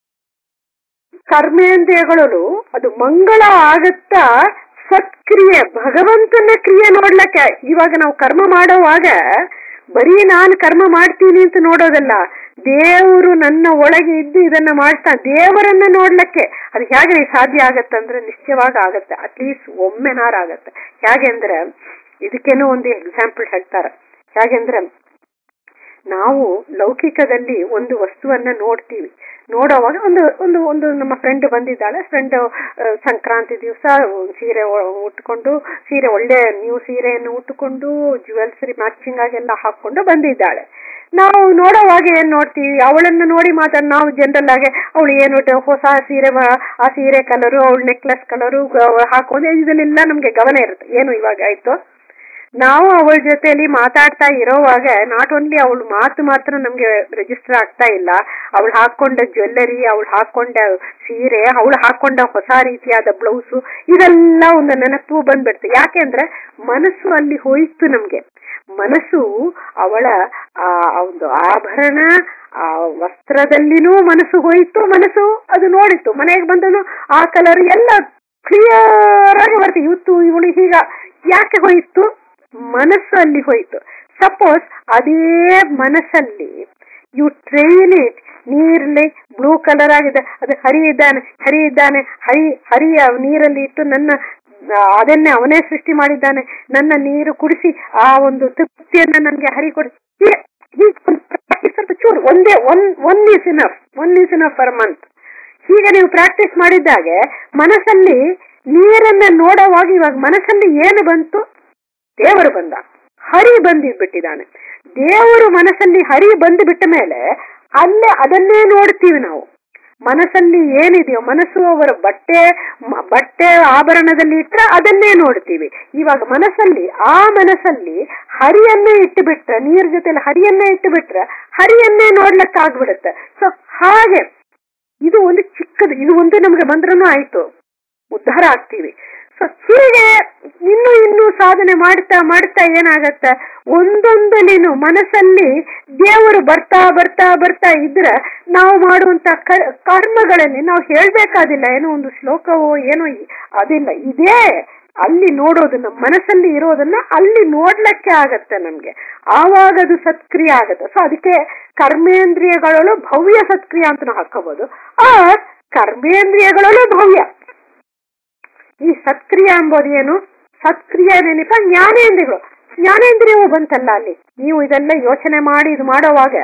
ಕರ್ಮೇಂದ್ರಿಯಗಳು ಅದು ಮಂಗಳ ಆಗತ್ತಾ ಸತ್ಕ್ರಿಯೆ ಭಗವಂತನ ಕ್ರಿಯೆ ನೋಡ್ಲಕ್ಕೆ ಇವಾಗ ನಾವು ಕರ್ಮ ಮಾಡೋವಾಗ ಬರೀ ನಾನು ಕರ್ಮ ಮಾಡ್ತೀನಿ ಅಂತ ನೋಡೋದಲ್ಲ ದೇವರು ನನ್ನ ಒಳಗೆ ಇದ್ದು ಇದನ್ನ ಮಾಡ್ತಾ ದೇವರನ್ನ ನೋಡ್ಲಕ್ಕೆ ಅದು ಹೇಗೆ ಸಾಧ್ಯ ಆಗತ್ತಂದ್ರೆ ನಿಶ್ಚಯವಾಗಿ ಆಗತ್ತೆ ಅಟ್ಲೀಸ್ಟ್ ಒಮ್ಮೆನಾರ ಆಗತ್ತೆ ಹೇಗೆ ಅಂದ್ರೆ ಇದಕ್ಕೇನೋ ಒಂದು ಎಕ್ಸಾಂಪಲ್ ಹೇಳ್ತಾರೆ ಹೇಗೆಂದ್ರೆ ನಾವು ಲೌಕಿಕದಲ್ಲಿ ಒಂದು ವಸ್ತುವನ್ನ ನೋಡ್ತೀವಿ ನೋಡೋವಾಗ ಒಂದು ಒಂದು ಒಂದು ನಮ್ಮ ಫ್ರೆಂಡ್ ಬಂದಿದ್ದಾಳೆ ಫ್ರೆಂಡ್ ಸಂಕ್ರಾಂತಿ ದಿವಸ ಸೀರೆ ಉಟ್ಕೊಂಡು ಸೀರೆ ಒಳ್ಳೆ ನ್ಯೂ ಸೀರೆಯನ್ನು ಉಟ್ಟುಕೊಂಡು ಜ್ಯುವೆಲ್ಸರಿ ಮ್ಯಾಚಿಂಗ್ ಆಗೆಲ್ಲ ಹಾಕೊಂಡು ಬಂದಿದ್ದಾಳೆ ನಾವು ನೋಡೋವಾಗ ಏನ್ ನೋಡ್ತೀವಿ ಅವಳನ್ನ ನೋಡಿ ಮಾತಾಡ್ ನಾವು ಜನರಲ್ ಆಗಿ ಅವಳು ಏನು ಹೊಸ ಸೀರೆ ಆ ಸೀರೆ ಕಲರು ಅವಳ ನೆಕ್ಲೆಸ್ ಕಲರು ಹಾಕೊಂಡು ಇದನ್ನೆಲ್ಲ ನಮ್ಗೆ ಗಮನ ಇರುತ್ತೆ ಏನು ಇವಾಗ ಆಯ್ತು ನಾವು ಅವಳ ಜೊತೆಯಲ್ಲಿ ಮಾತಾಡ್ತಾ ಇರೋವಾಗ ನಾಟ್ ಓನ್ಲಿ ಅವಳು ಮಾತು ಮಾತ್ರ ನಮ್ಗೆ ರಿಜಿಸ್ಟರ್ ಆಗ್ತಾ ಇಲ್ಲ ಅವಳು ಹಾಕೊಂಡ ಜ್ಯುವೆಲ್ಲರಿ ಅವಳು ಹಾಕೊಂಡ ಸೀರೆ ಅವಳು ಹಾಕೊಂಡ ಹೊಸ ರೀತಿಯಾದ ಬ್ಲೌಸು ಇದೆಲ್ಲ ಒಂದು ನೆನಪು ಬಂದ್ಬಿಡ್ತು ಯಾಕೆಂದ್ರೆ ಮನಸ್ಸು ಅಲ್ಲಿ ಹೋಯ್ತು ನಮ್ಗೆ ಮನಸ್ಸು ಅವಳ ಆ ಒಂದು ಆಭರಣ ಆ ವಸ್ತ್ರದಲ್ಲಿನೂ ಮನಸ್ಸು ಹೋಯಿತು ಮನಸ್ಸು ಅದು ನೋಡಿತ್ತು ಮನೆಗೆ ಬಂದನು ಆ ಕಲರ್ ಎಲ್ಲ ಕ್ಲಿಯರ್ ಆಗಿ ಬರ್ತದೆ ಇವತ್ತು ಇವಳು ಹೀಗ ಯಾಕೆ ಹೋಯಿತು ಮನಸ್ಸು ಅಲ್ಲಿ ಹೋಯ್ತು ಸಪೋಸ್ ಅದೇ ಮನಸ್ಸಲ್ಲಿ ಯು ಟ್ರೈನ್ ಇಟ್ ನೀರಲ್ಲಿ ಬ್ಲೂ ಕಲರ್ ಆಗಿದೆ ಅದು ಹರಿ ಇದ್ದಾನೆ ಹರಿ ಇದ್ದಾನೆ ಹರಿ ಹರಿಯ ನೀರಲ್ಲಿ ಇಟ್ಟು ನನ್ನ ಅದನ್ನೇ ಅವನೇ ಸೃಷ್ಟಿ ಮಾಡಿದ್ದಾನೆ ನನ್ನ ನೀರು ಕುಡಿಸಿ ಆ ಒಂದು ತೃಪ್ತಿಯನ್ನ ನನಗೆ ಹರಿ ಕೊಡಿಸಿ ಸ್ವಲ್ಪ ಚೂರು ಒಂದೇ one one is enough one is enough per month ಹೀಗೆ ನೀವು ಪ್ರಾಕ್ಟೀಸ್ ಮಾಡಿದ್ದಾಗೆ ಮನಸ್ಸಲ್ಲಿ ನೀರನ್ನ ನೋಡುವಾಗ ಇವಾಗ ಮನಸ್ಸಲ್ಲಿ ಏನು ಬಂತು ದೇವರು ಬಂದ ಹರಿ ಬಂದಿಬಿಟ್ಟಿದ್ದಾನೆ ದೇವರು ಮನಸ್ಸಲ್ಲಿ ಹರಿ ಬಂದು ಬಿಟ್ಟ ಮೇಲೆ ಅಲ್ಲೇ ಅದನ್ನೇ ನೋಡ್ತೀವಿ ನಾವು ಮನಸ್ಸಲ್ಲಿ ಏನಿದೆಯೋ ಮನಸ್ಸು ಅವರ ಬಟ್ಟೆ ಬಟ್ಟೆ ಆಭರಣದಲ್ಲಿ ಇಟ್ರೆ ಅದನ್ನೇ ನೋಡ್ತೀವಿ ಇವಾಗ ಮನಸ್ಸಲ್ಲಿ ಆ ಮನಸ್ಸಲ್ಲಿ ಹರಿಯನ್ನೇ ಇಟ್ಟು ಬಿಟ್ರೆ ನೀರ್ ಜೊತೆಲಿ ಹರಿಯನ್ನೇ ಇಟ್ಟು ಬಿಟ್ರೆ ಹರಿಯನ್ನೇ ನೋಡ್ಲಕ್ಕೆ ಆಗ್ಬಿಡುತ್ತೆ ಸೊ ಹಾಗೆ ಇದು ಒಂದು ಚಿಕ್ಕದು ಇದು ಒಂದು ನಮ್ಗೆ ಬಂದ್ರೂ ಆಯ್ತು ಉದ್ಧಾರ ಆಗ್ತೀವಿ ಸೊ ಹೀಗೆ ಇನ್ನು ಇನ್ನು ಸಾಧನೆ ಮಾಡ್ತಾ ಮಾಡ್ತಾ ಏನಾಗತ್ತ ಒಂದೊಂದಲಿನು ಮನಸ್ಸಲ್ಲಿ ದೇವರು ಬರ್ತಾ ಬರ್ತಾ ಬರ್ತಾ ಇದ್ರೆ ನಾವು ಮಾಡುವಂತ ಕರ್ಮಗಳಲ್ಲಿ ನಾವು ಹೇಳ್ಬೇಕಾದಿಲ್ಲ ಏನೋ ಒಂದು ಶ್ಲೋಕವೋ ಏನೋ ಅದಿಲ್ಲ ಇದೇ ಅಲ್ಲಿ ನೋಡೋದು ನಮ್ಮ ಮನಸ್ಸಲ್ಲಿ ಇರೋದನ್ನ ಅಲ್ಲಿ ನೋಡ್ಲಿಕ್ಕೆ ಆಗತ್ತೆ ನಮ್ಗೆ ಆವಾಗ ಅದು ಸತ್ಕ್ರಿಯೆ ಆಗತ್ತೆ ಸೊ ಅದಕ್ಕೆ ಕರ್ಮೇಂದ್ರಿಯಗಳಲ್ಲೂ ಭವ್ಯ ಸತ್ಕ್ರಿಯೆ ಅಂತ ನಾವು ಹಾಕೋಬಹುದು ಆ ಕರ್ಮೇಂದ್ರಿಯಗಳಲ್ಲೂ ಭವ್ಯ ಈ ಸತ್ಕ್ರಿಯೆ ಎಂಬುದು ಏನು ಸತ್ಕ್ರಿಯೆ ನೆನಪ ಜ್ಞಾನೇಂದ್ರಿಯಗಳು ಜ್ಞಾನೇಂದ್ರಿಯವು ಬಂತಲ್ಲ ಅಲ್ಲಿ ನೀವು ಇದೆಲ್ಲ ಯೋಚನೆ ಮಾಡಿ ಇದು ಮಾಡೋವಾಗ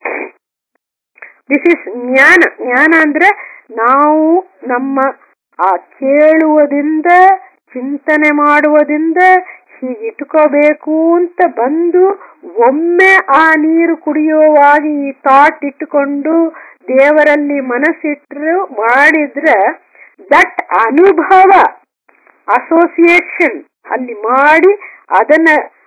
ದಿಸ್ ಇಸ್ ಜ್ಞಾನ ಜ್ಞಾನ ಅಂದ್ರೆ ನಾವು ನಮ್ಮ ಆ ಕೇಳುವುದಿಂದ ಚಿಂತನೆ ಮಾಡುವುದಿಂದ ಹೀಗೆ ಇಟ್ಕೋಬೇಕು ಅಂತ ಬಂದು ಒಮ್ಮೆ ಆ ನೀರು ಕುಡಿಯುವಾಗ ಈ ಥಾಟ್ ಇಟ್ಟುಕೊಂಡು ದೇವರಲ್ಲಿ ಮನಸ್ಸಿಟ್ರು ಮಾಡಿದ್ರೆ ದಟ್ ಅನುಭವ ಅಸೋಸಿಯೇಷನ್ ಅಲ್ಲಿ ಮಾಡಿ ಅದನ್ನ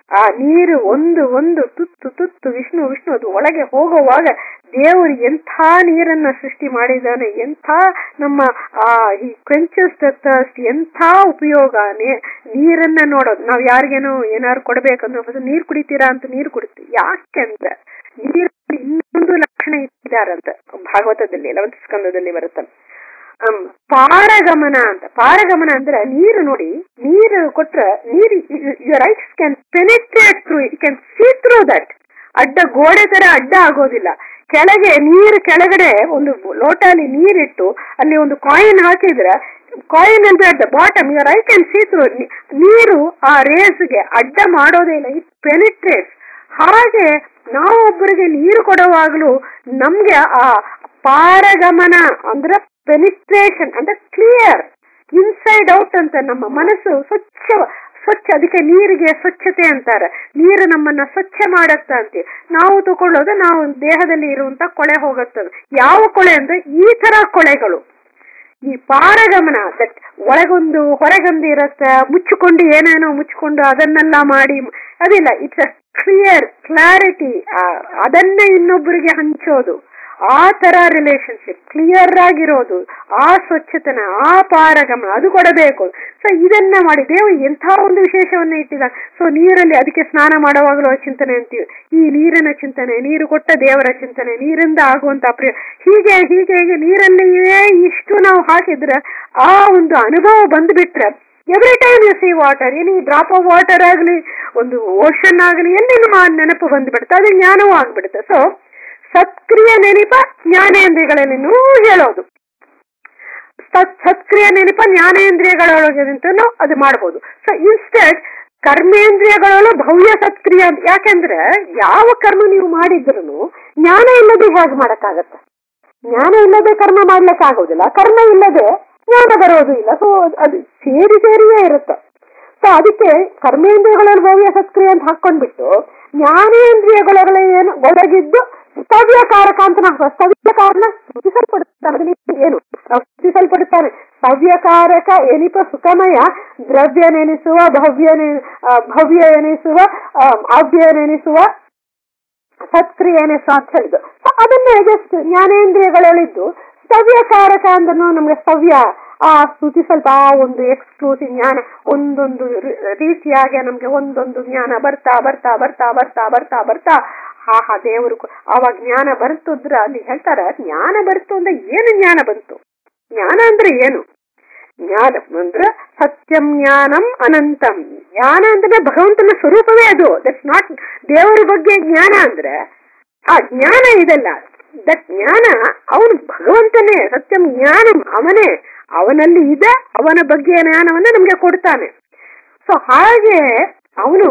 ಆ ನೀರು ಒಂದು ಒಂದು ತುತ್ತು ತುತ್ತು ವಿಷ್ಣು ವಿಷ್ಣು ಅದು ಒಳಗೆ ಹೋಗುವಾಗ ದೇವರು ಎಂಥ ನೀರನ್ನ ಸೃಷ್ಟಿ ಮಾಡಿದ್ದಾನೆ ಎಂಥ ನಮ್ಮ ಆ ಈ ಕ್ವೆಂಚಸ್ ಥರ್ಸ್ಟ್ ಎಂಥ ಉಪಯೋಗ ನೇ- ನೀರನ್ನ ನೋಡೋದು ನಾವ್ ಯಾರಿಗೇನೋ ಏನಾದ್ರು ಕೊಡ್ಬೇಕಂದ್ರೆ ಫಸ್ಟ್ ನೀರ್ ಕುಡಿತೀರಾ ಅಂತ ನೀರು ಕುಡಿತೀವಿ ಯಾಕೆಂದ್ರೆ ನೀರು ಇನ್ನೊಂದು ಲಕ್ಷಣ ಇಟ್ಟಿದಾರಂತ ಭಾಗವತದಲ್ಲಿ ಲವಂತ ಸ್ಕಂದದಲ್ಲಿ ಬರುತ್ತೆ ಹ್ಮ್, ಪಾರಗಮನ ಅಂತ ಪಾರಗಮನ ಅಂದ್ರೆ ನೀರು ನೋಡಿ ನೀರು ಕೊಟ್ರೆ ನೀರು your eyes can penetrate through it can see through that ಅಡ್ಡ ಗೋಡೆ ತರ ಅಡ್ಡ ಆಗೋದಿಲ್ಲ ಕೆಳಗೆ ನೀರು ಕೆಳಗಡೆ ಒಂದು ಲೋಟಲ್ಲಿ ನೀರಿಟ್ಟು ಅಲ್ಲಿ ಒಂದು ಕಾಯಿನ್ ಹಾಕಿದ್ರೆ ಕಾಯಿನ್ ಅಂತ at the bottom your I can see through ನೀರು ಆ ರೇಸ್ಗೆ ಅಡ್ಡ ಮಾಡೋದೇ ಇಲ್ಲ ಇಟ್ ಪೆನಿಟ್ರೇಟ್ಸ್ ಹಾಗೆ ನಾವೊಬ್ಬರಿಗೆ ನೀರು ಕೊಡುವಾಗಲೂ ನಮ್ಗೆ ಆ ಪಾರಗಮನ ಅಂದ್ರೆ ಪೆನಿಟ್ರೇಷನ್ ಅಂದ್ರೆ ಕ್ಲಿಯರ್ ಇನ್ಸೈಡ್ ಔಟ್ ಅಂತ ನಮ್ಮ ಮನಸ್ಸು ಸ್ವಚ್ಛ ಸ್ವಚ್ಛ ಅದಕ್ಕೆ ನೀರಿಗೆ ಸ್ವಚ್ಛತೆ ಅಂತಾರೆ ನೀರು ನಮ್ಮನ್ನ ಸ್ವಚ್ಛ ಮಾಡತ್ತ ಅಂತೀವಿ ನಾವು ತಗೊಳ್ಳೋದು ನಾವು ದೇಹದಲ್ಲಿ ಇರುವಂತ ಕೊಳೆ ಹೋಗುತ್ತದೆ ಯಾವ ಕೊಳೆ ಅಂದ್ರೆ ಈ ತರ ಕೊಳೆಗಳು ಈ ಪಾರಗಮನ ದಟ್ ಒಳಗೊಂದು ಹೊರಗೊಂದು ಇರತ್ತೆ ಮುಚ್ಚಿಕೊಂಡು ಏನೇನೋ ಮುಚ್ಚಿಕೊಂಡು ಅದನ್ನೆಲ್ಲ ಮಾಡಿ ಅದಿಲ್ಲ ಇಟ್ಸ್ ಅ ಕ್ಲಿಯರ್ ಕ್ಲಾರಿಟಿ ಅದನ್ನ ಇನ್ನೊಬ್ಬರಿಗೆ ಹಂಚೋದು ಆ ತರ ರಿಲೇಶನ್ಶಿಪ್ ಕ್ಲಿಯರ್ ಆಗಿರೋದು ಆ ಸ್ವಚ್ಛತನ ಆ ಪಾರಗಮನ ಅದು ಕೊಡಬೇಕು ಸೊ ಇದನ್ನ ಮಾಡಿ ದೇವರು ಎಂಥ ಒಂದು ವಿಶೇಷವನ್ನ ಇಟ್ಟಿದ ಸೊ ನೀರಲ್ಲಿ ಅದಕ್ಕೆ ಸ್ನಾನ ಮಾಡುವಾಗಲೂ ಆ ಚಿಂತನೆ ಅಂತೀವಿ ಈ ನೀರಿನ ಚಿಂತನೆ ನೀರು ಕೊಟ್ಟ ದೇವರ ಚಿಂತನೆ ನೀರಿಂದ ಆಗುವಂತ ಪ್ರಿಯ ಹೀಗೆ ಹೀಗೆ ಹೀಗೆ ನೀರಲ್ಲಿಯೇ ಇಷ್ಟು ನಾವು ಹಾಕಿದ್ರೆ ಆ ಒಂದು ಅನುಭವ ಬಂದ್ಬಿಟ್ರೆ every time you see water any drop of water ಆಗಲಿ ಒಂದು ಓಷನ್ ಆಗಲಿ ಎಲ್ಲಿ ಆ ನೆನಪು ಬಂದ್ಬಿಡುತ್ತೆ ಅದು ಜ್ಞಾನವೂ ಆಗ್ಬಿಡುತ್ತೆ ಸೊ ಸತ್ಕ್ರಿಯ ನೆನಪ ಜ್ಞಾನೇಂದ್ರಿಯಗಳನ್ನೇನು ಹೇಳೋದು ಸತ್- ಸತ್ಕ್ರಿಯ ನೆನಪ ಜ್ಞಾನೇಂದ್ರಿಯಗಳೊಳಗೆ ನಿಂತು ಅದು ಮಾಡಬಹುದು ಸೊ ಇನ್ಸ್ಟೆಡ್ ಕರ್ಮೇಂದ್ರಿಯಗಳಲ್ಲೂ ಭವ್ಯ ಸತ್ಕ್ರಿಯ ಅಂತ ಯಾಕೆಂದ್ರೆ ಯಾವ ಕರ್ಮ ನೀವು ಮಾಡಿದ್ರು ಜ್ಞಾನ ಇಲ್ಲದೆ ಹೇಗೆ ಮಾಡಕ್ಕಾಗತ್ತೆ ಜ್ಞಾನ ಇಲ್ಲದೆ ಕರ್ಮ ಮಾಡ್ಲಿಕ್ಕೆ ಆಗೋದಿಲ್ಲ ಕರ್ಮ ಇಲ್ಲದೆ ಜ್ಞಾನ ಬರೋದು ಇಲ್ಲ ಸೊ ಅದು ಸೇರಿ ಸೇರಿಯೇ ಇರುತ್ತೆ ಸೊ ಅದಕ್ಕೆ ಕರ್ಮೇಂದ್ರಿಯಗಳಲ್ಲಿ ಭವ್ಯ ಸತ್ಕ್ರಿಯೆ ಅಂತ ಹಾಕೊಂಡ್ಬಿಟ್ಟು ಜ್ಞಾನೇಂದ್ರಿಯಗಳ ಏನು ಒಳಗಿದ್ದು ಸ್ತವ್ಯಕಾರಕ ಅಂತ ನಾವು ಸ್ತವ್ಯಕಾರನ ಸ್ತುತಿಸಲ್ಪಡುತ್ತಾನೆ ಅದು ಏನು ಸ್ತುತಿಸಲ್ಪಡುತ್ತಾನೆ ಸ್ತವ್ಯಕಾರಕ ಎನಿಪ ಸುಖಮಯ ದ್ರವ್ಯ ನೆನೆಸುವ ಭವ್ಯ ನೆ- ಆ, ಭವ್ಯ ಎನಿಸುವ ಆ, ಅವ್ಯ ನೆನೆಸುವ ಸತ್ಕ್ರಿಯೆನೆ ಅಂತ ಹೇಳಿದ್ದು ಸೊ ಅದನ್ನೇ ಜಸ್ಟ್ ಜ್ಞಾನೇಂದ್ರಿಯಗಳಲ್ಲಿದ್ದು ಸ್ತವ್ಯಕಾರಕ ಅಂದ್ರೂ ನಮ್ಗೆ ಸ್ತವ್ಯ ಆ ಸ್ತುತಿ ಸ್ವಲ್ಪ ಆ ಒಂದು ಎಕ್ಸ್ಕ್ಲೂಸಿವ್ ಜ್ಞಾನ ಒಂದೊಂದು ರೀ- ರೀತಿಯಾಗಿ ನಮ್ಗೆ ಒಂದೊಂದು ಜ್ಞಾನ ಬರ್ತಾ ಬರ್ತಾ ಬರ್ತಾ ಬರ್ತಾ ಬರ್ತಾ ಬರ್ತಾ ಹಾ ಹಾ ದೇವರು ಕೊ- ಆವಾಗ ಜ್ಞಾನ ಬರ್ತುದ್ರ ಅಲ್ಲಿ ಹೇಳ್ತಾರ ಜ್ಞಾನ ಬರ್ತು ಅಂದ್ರೆ ಏನು ಜ್ಞಾನ ಬಂತು ಜ್ಞಾನ ಅಂದ್ರೆ ಏನು ಜ್ಞಾನ ಅಂದ್ರೆ ಸತ್ಯಂ ಜ್ಞಾನಂ ಅನಂತಂ ಜ್ಞಾನ ಅಂದ್ರೆ ಭಗವಂತನ ಸ್ವರೂಪವೇ ಅದು ದಟ್ಸ್ ನಾಟ್ ದೇವರ ಬಗ್ಗೆ ಜ್ಞಾನ ಅಂದ್ರೆ ಆ ಜ್ಞಾನ ಇದಲ್ಲ ದಟ್ ಜ್ಞಾನ ಅವನು ಭಗವಂತನೇ ಸತ್ಯಂ ಜ್ಞಾನಂ ಅವನೇ ಅವನಲ್ಲಿ ಇದೆ ಅವನ ಬಗ್ಗೆ ಜ್ಞಾನವನ್ನ ನಮ್ಗೆ ಕೊಡ್ತಾನೆ ಸೊ ಹಾಗೆ ಅವನು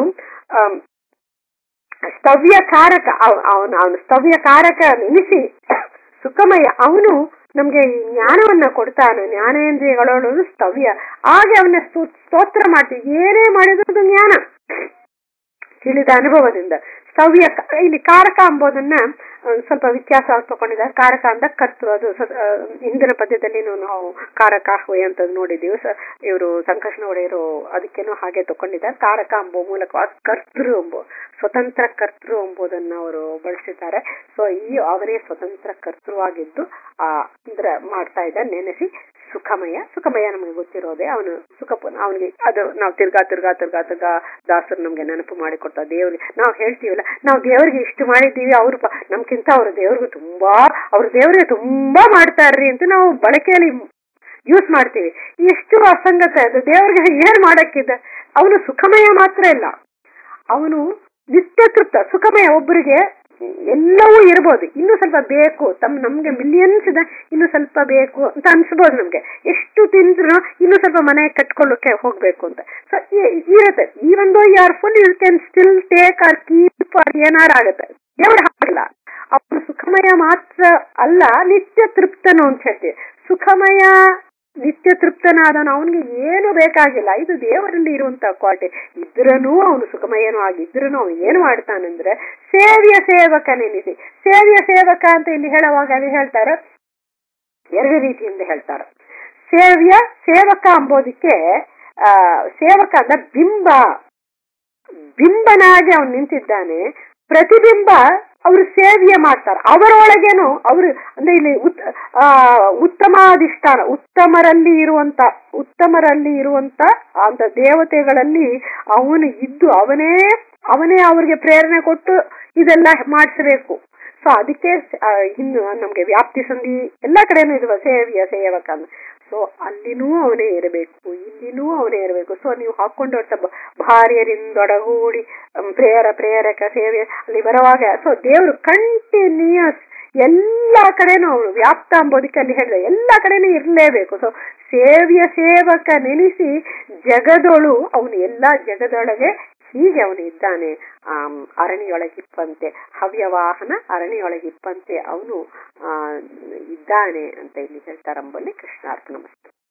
ಸ್ತವ್ಯ ಕಾರಕ ಅವನು ಅವನು ಸ್ತವ್ಯ ಕಾರಕ ನೆನೆಸಿ ಸುಖಮಯ ಅವನು ನಮ್ಗೆ ಈ ಜ್ಞಾನವನ್ನ ಕೊಡ್ತಾನೆ ಜ್ಞಾನೇಂದ್ರಿಯಗಳೊಳಗೆ ಸ್ತವ್ಯ ಹಾಗೆ ಅವನ ಸ್ತೋ- ಸ್ತೋತ್ರ ಮಾಡ್ತೀವಿ ಏನೇ ಮಾಡಿದ್ರು ಅದು ಜ್ಞಾನ ತಿಳಿದ ಅನುಭವದಿಂದ ಸ್ತವ್ಯ ಕ- ಇಲ್ಲಿ ಕಾರಕ ಎಂಬುದನ್ನ ಆ, ಸ್ವಲ್ಪ ವ್ಯತ್ಯಾಸ ತಗೊಂಡಿದ್ದಾರೆ ಕಾರಕ ಅಂದ ಕರ್ತೃ ಅದು ಸ- ಆ, ಹಿಂದಿನ ಪದ್ಯದಲ್ಲಿ ನಾವು ಕಾರಕ ಹುಯ್ ಅಂತದ್ದು ನೋಡಿದೀವಿ ಸ ಇವರು ಸಂಕಷ್ಣ ಒಡೆಯರು ಅದಕ್ಕೇನೋ ಹಾಗೆ ತಕೊಂಡಿದ್ದಾರೆ ಕಾರಕ ಎಂಬ ಮೂಲಕವಾಗಿ ಕರ್ತೃ ಎಂಬ ಸ್ವತಂತ್ರ ಕರ್ತೃ ಎಂಬುದನ್ನು ಅವರು ಬಳಸಿದ್ದಾರೆ ಸೊ ಈ ಅವರೇ ಸ್ವತಂತ್ರ ಕರ್ತೃವಾಗಿದ್ದು ಆ ಅಂದ್ರೆ ಮಾಡ್ತಾ ಇದ್ದ ನೆನೆಸಿ ಸುಖಮಯ ಸುಖಮಯ ನಮಗೆ ಗೊತ್ತಿರೋದೆ ಅವನು ಸುಖ ಅವನಿಗೆ ಅದು ನಾವು ತಿರ್ಗಾ ತಿರ್ಗಾ ತಿರ್ಗಾ ತಿರ್ಗಾ ದಾಸರು ನಮ್ಗೆ ನೆನಪು ಮಾಡಿಕೊಡ್ತಾ ದೇವ್ರಿಗೆ ನಾವು ಹೇಳ್ತೀವಲ್ಲ ನಾವು ದೇವರಿಗೆ ಇಷ್ಟು ಮಾಡಿದ್ದೀವಿ ಅವ್ರು ಪ- ನಮ್ಗಿಂತ ಅವ್ರ ದೇವ್ರಿಗೆ ತುಂಬಾ ಅವ್ರ ದೇವ್ರಿಗೆ ತುಂಬಾ ಮಾಡ್ತಾರ್ರಿ ಅಂತ ನಾವು ಬಳಕೆಯಲ್ಲಿ ಯೂಸ್ ಮಾಡ್ತೀವಿ ಎಷ್ಟು ಅಸಂಗತ ಅದು ದೇವ್ರಿಗೆ ಏನ್ ಮಾಡಕ್ಕಿದೆ ಅವನು ಸುಖಮಯ ಮಾತ್ರ ಇಲ್ಲ ಅವನು ನಿತ್ಯ ತೃಪ್ತ ಸುಖಮಯ ಒಬ್ಬರಿಗೆ ಎಲ್ಲವೂ ಇರ್ಬೋದು ಇನ್ನು ಸ್ವಲ್ಪ ಬೇಕು ತಮ್ ನಮ್ಗೆ ಮಿಲಿಯನ್ಸ್ ಇದೆ ಇನ್ನು ಸ್ವಲ್ಪ ಬೇಕು ಅಂತ ಅನ್ಸ್ಬೋದು ನಮ್ಗೆ ಎಷ್ಟು ತಿಂದ್ರು ಇನ್ನು ಸ್ವಲ್ಪ ಮನೆ ಕಟ್ಕೊಳ್ಳೋಕೆ ಹೋಗ್ಬೇಕು ಅಂತ ಸೊ ಇರುತ್ತೆ even though you are full you can still take or keep or ಏನಾರು ಆಗುತ್ತೆ ದೇವ್ರು ಹಾಕಲ್ಲ ಅವನು ಸುಖಮಯ ಮಾತ್ರ ಅಲ್ಲ ನಿತ್ಯ ತೃಪ್ತನು ಅಂತ ಹೇಳ್ತೀವಿ ಸುಖಮಯ ನಿತ್ಯ ತೃಪ್ತನಾದನು ಅವನಿಗೆ ಏನು ಬೇಕಾಗಿಲ್ಲ ಇದು ದೇವರಲ್ಲಿ ಇರುವಂತ ಕ್ವಾಲಿಟಿ ಇದ್ರನೂ ಅವನು ಸುಖಮಯನೂ ಆಗಿದ್ರೂ ಅವನು ಏನು ಮಾಡ್ತಾನಂದ್ರೆ ಸೇವ್ಯ ಸೇವಕ ನೆನೆಸಿ ಸೇವ್ಯ ಸೇವಕ ಅಂತ ಇಲ್ಲಿ ಹೇಳುವಾಗ ಅದು ಹೇಳ್ತಾರೆ ಎರಡು ರೀತಿಯಿಂದ ಹೇಳ್ತಾರೆ ಸೇವ್ಯ ಸೇವಕ ಅಂಬೋದಕ್ಕೆ ಆ ಸೇವಕ ಅಂದ್ರೆ ಬಿಂಬ ಬಿಂಬನಾಗಿ ಅವನು ನಿಂತಿದ್ದಾನೆ ಪ್ರತಿಬಿಂಬ ಅವರು ಸೇವೆಯ ಮಾಡ್ತಾರೆ ಅವರೊಳಗೇನು ಅವರು ಅಂದ್ರೆ ಇಲ್ಲಿ ಉತ್- ಆ, ಉತ್ತಮಾಧಿಷ್ಠಾನ ಉತ್ತಮರಲ್ಲಿ ಇರುವಂತ ಉತ್ತಮರಲ್ಲಿ ಇರುವಂತ ಅಂತ ದೇವತೆಗಳಲ್ಲಿ ಅವನು ಇದ್ದು ಅವನೇ ಅವನೇ ಅವ್ರಿಗೆ ಪ್ರೇರಣೆ ಕೊಟ್ಟು ಇದೆಲ್ಲ ಮಾಡಿಸಬೇಕು ಸೊ ಅದಕ್ಕೆ ಆ, ಇನ್ನು ನಮ್ಗೆ ವ್ಯಾಪ್ತಿ ಸಂಧಿ ಎಲ್ಲ ಕಡೆನೂ ಇದು ಸೇವಿಯ ಸೇವಕ ಸೊ ಅಲ್ಲಿನೂ ಅವನೇ ಇರಬೇಕು ಇಲ್ಲಿನೂ ಅವನೇ ಇರಬೇಕು ಸೊ ನೀವು ಹಾಕೊಂಡಂತ ಭಾರ್ಯರಿಂದೊಡಗೂಡಿ ಅಮ್, ಪ್ರೇರ ಪ್ರೇರಕ ಸೇವೆ ಅಲ್ಲಿ ಬರುವಾಗ ಸೊ ದೇವರು ಕಂಟಿನ್ಯೂಸ್ ಎಲ್ಲಾ ಕಡೆನೂ ಅವನು ವ್ಯಾಪ್ತ ಅಂಬೋದಕ್ಕೆ ಅಲ್ಲಿ ಹೇಳಿದೆ ಎಲ್ಲಾ ಕಡೆನೂ ಇರಲೇಬೇಕು ಸೊ ಸೇವ್ಯ ಸೇವಕ ನೆನೆಸಿ ಜಗದೊಳು ಅವನು ಎಲ್ಲಾ ಜಗದೊಳಗೆ ಹೀಗೆ ಅವನು ಇದ್ದಾನೆ ಆ ಅರಣಿಯೊಳಗಿಪ್ಪಂತೆ ಹವ್ಯವಾಹನ ಅರಣಿಯೊಳಗಿಪ್ಪಂತೆ ಅವನು ಆ ಇದ್ದಾನೆ ಅಂತ ಇಲ್ಲಿ ಹೇಳ್ತಾರಂಬಲ್ಲಿ ಕೃಷ್ಣಾರ್ಪಣ ಮಸ್ತು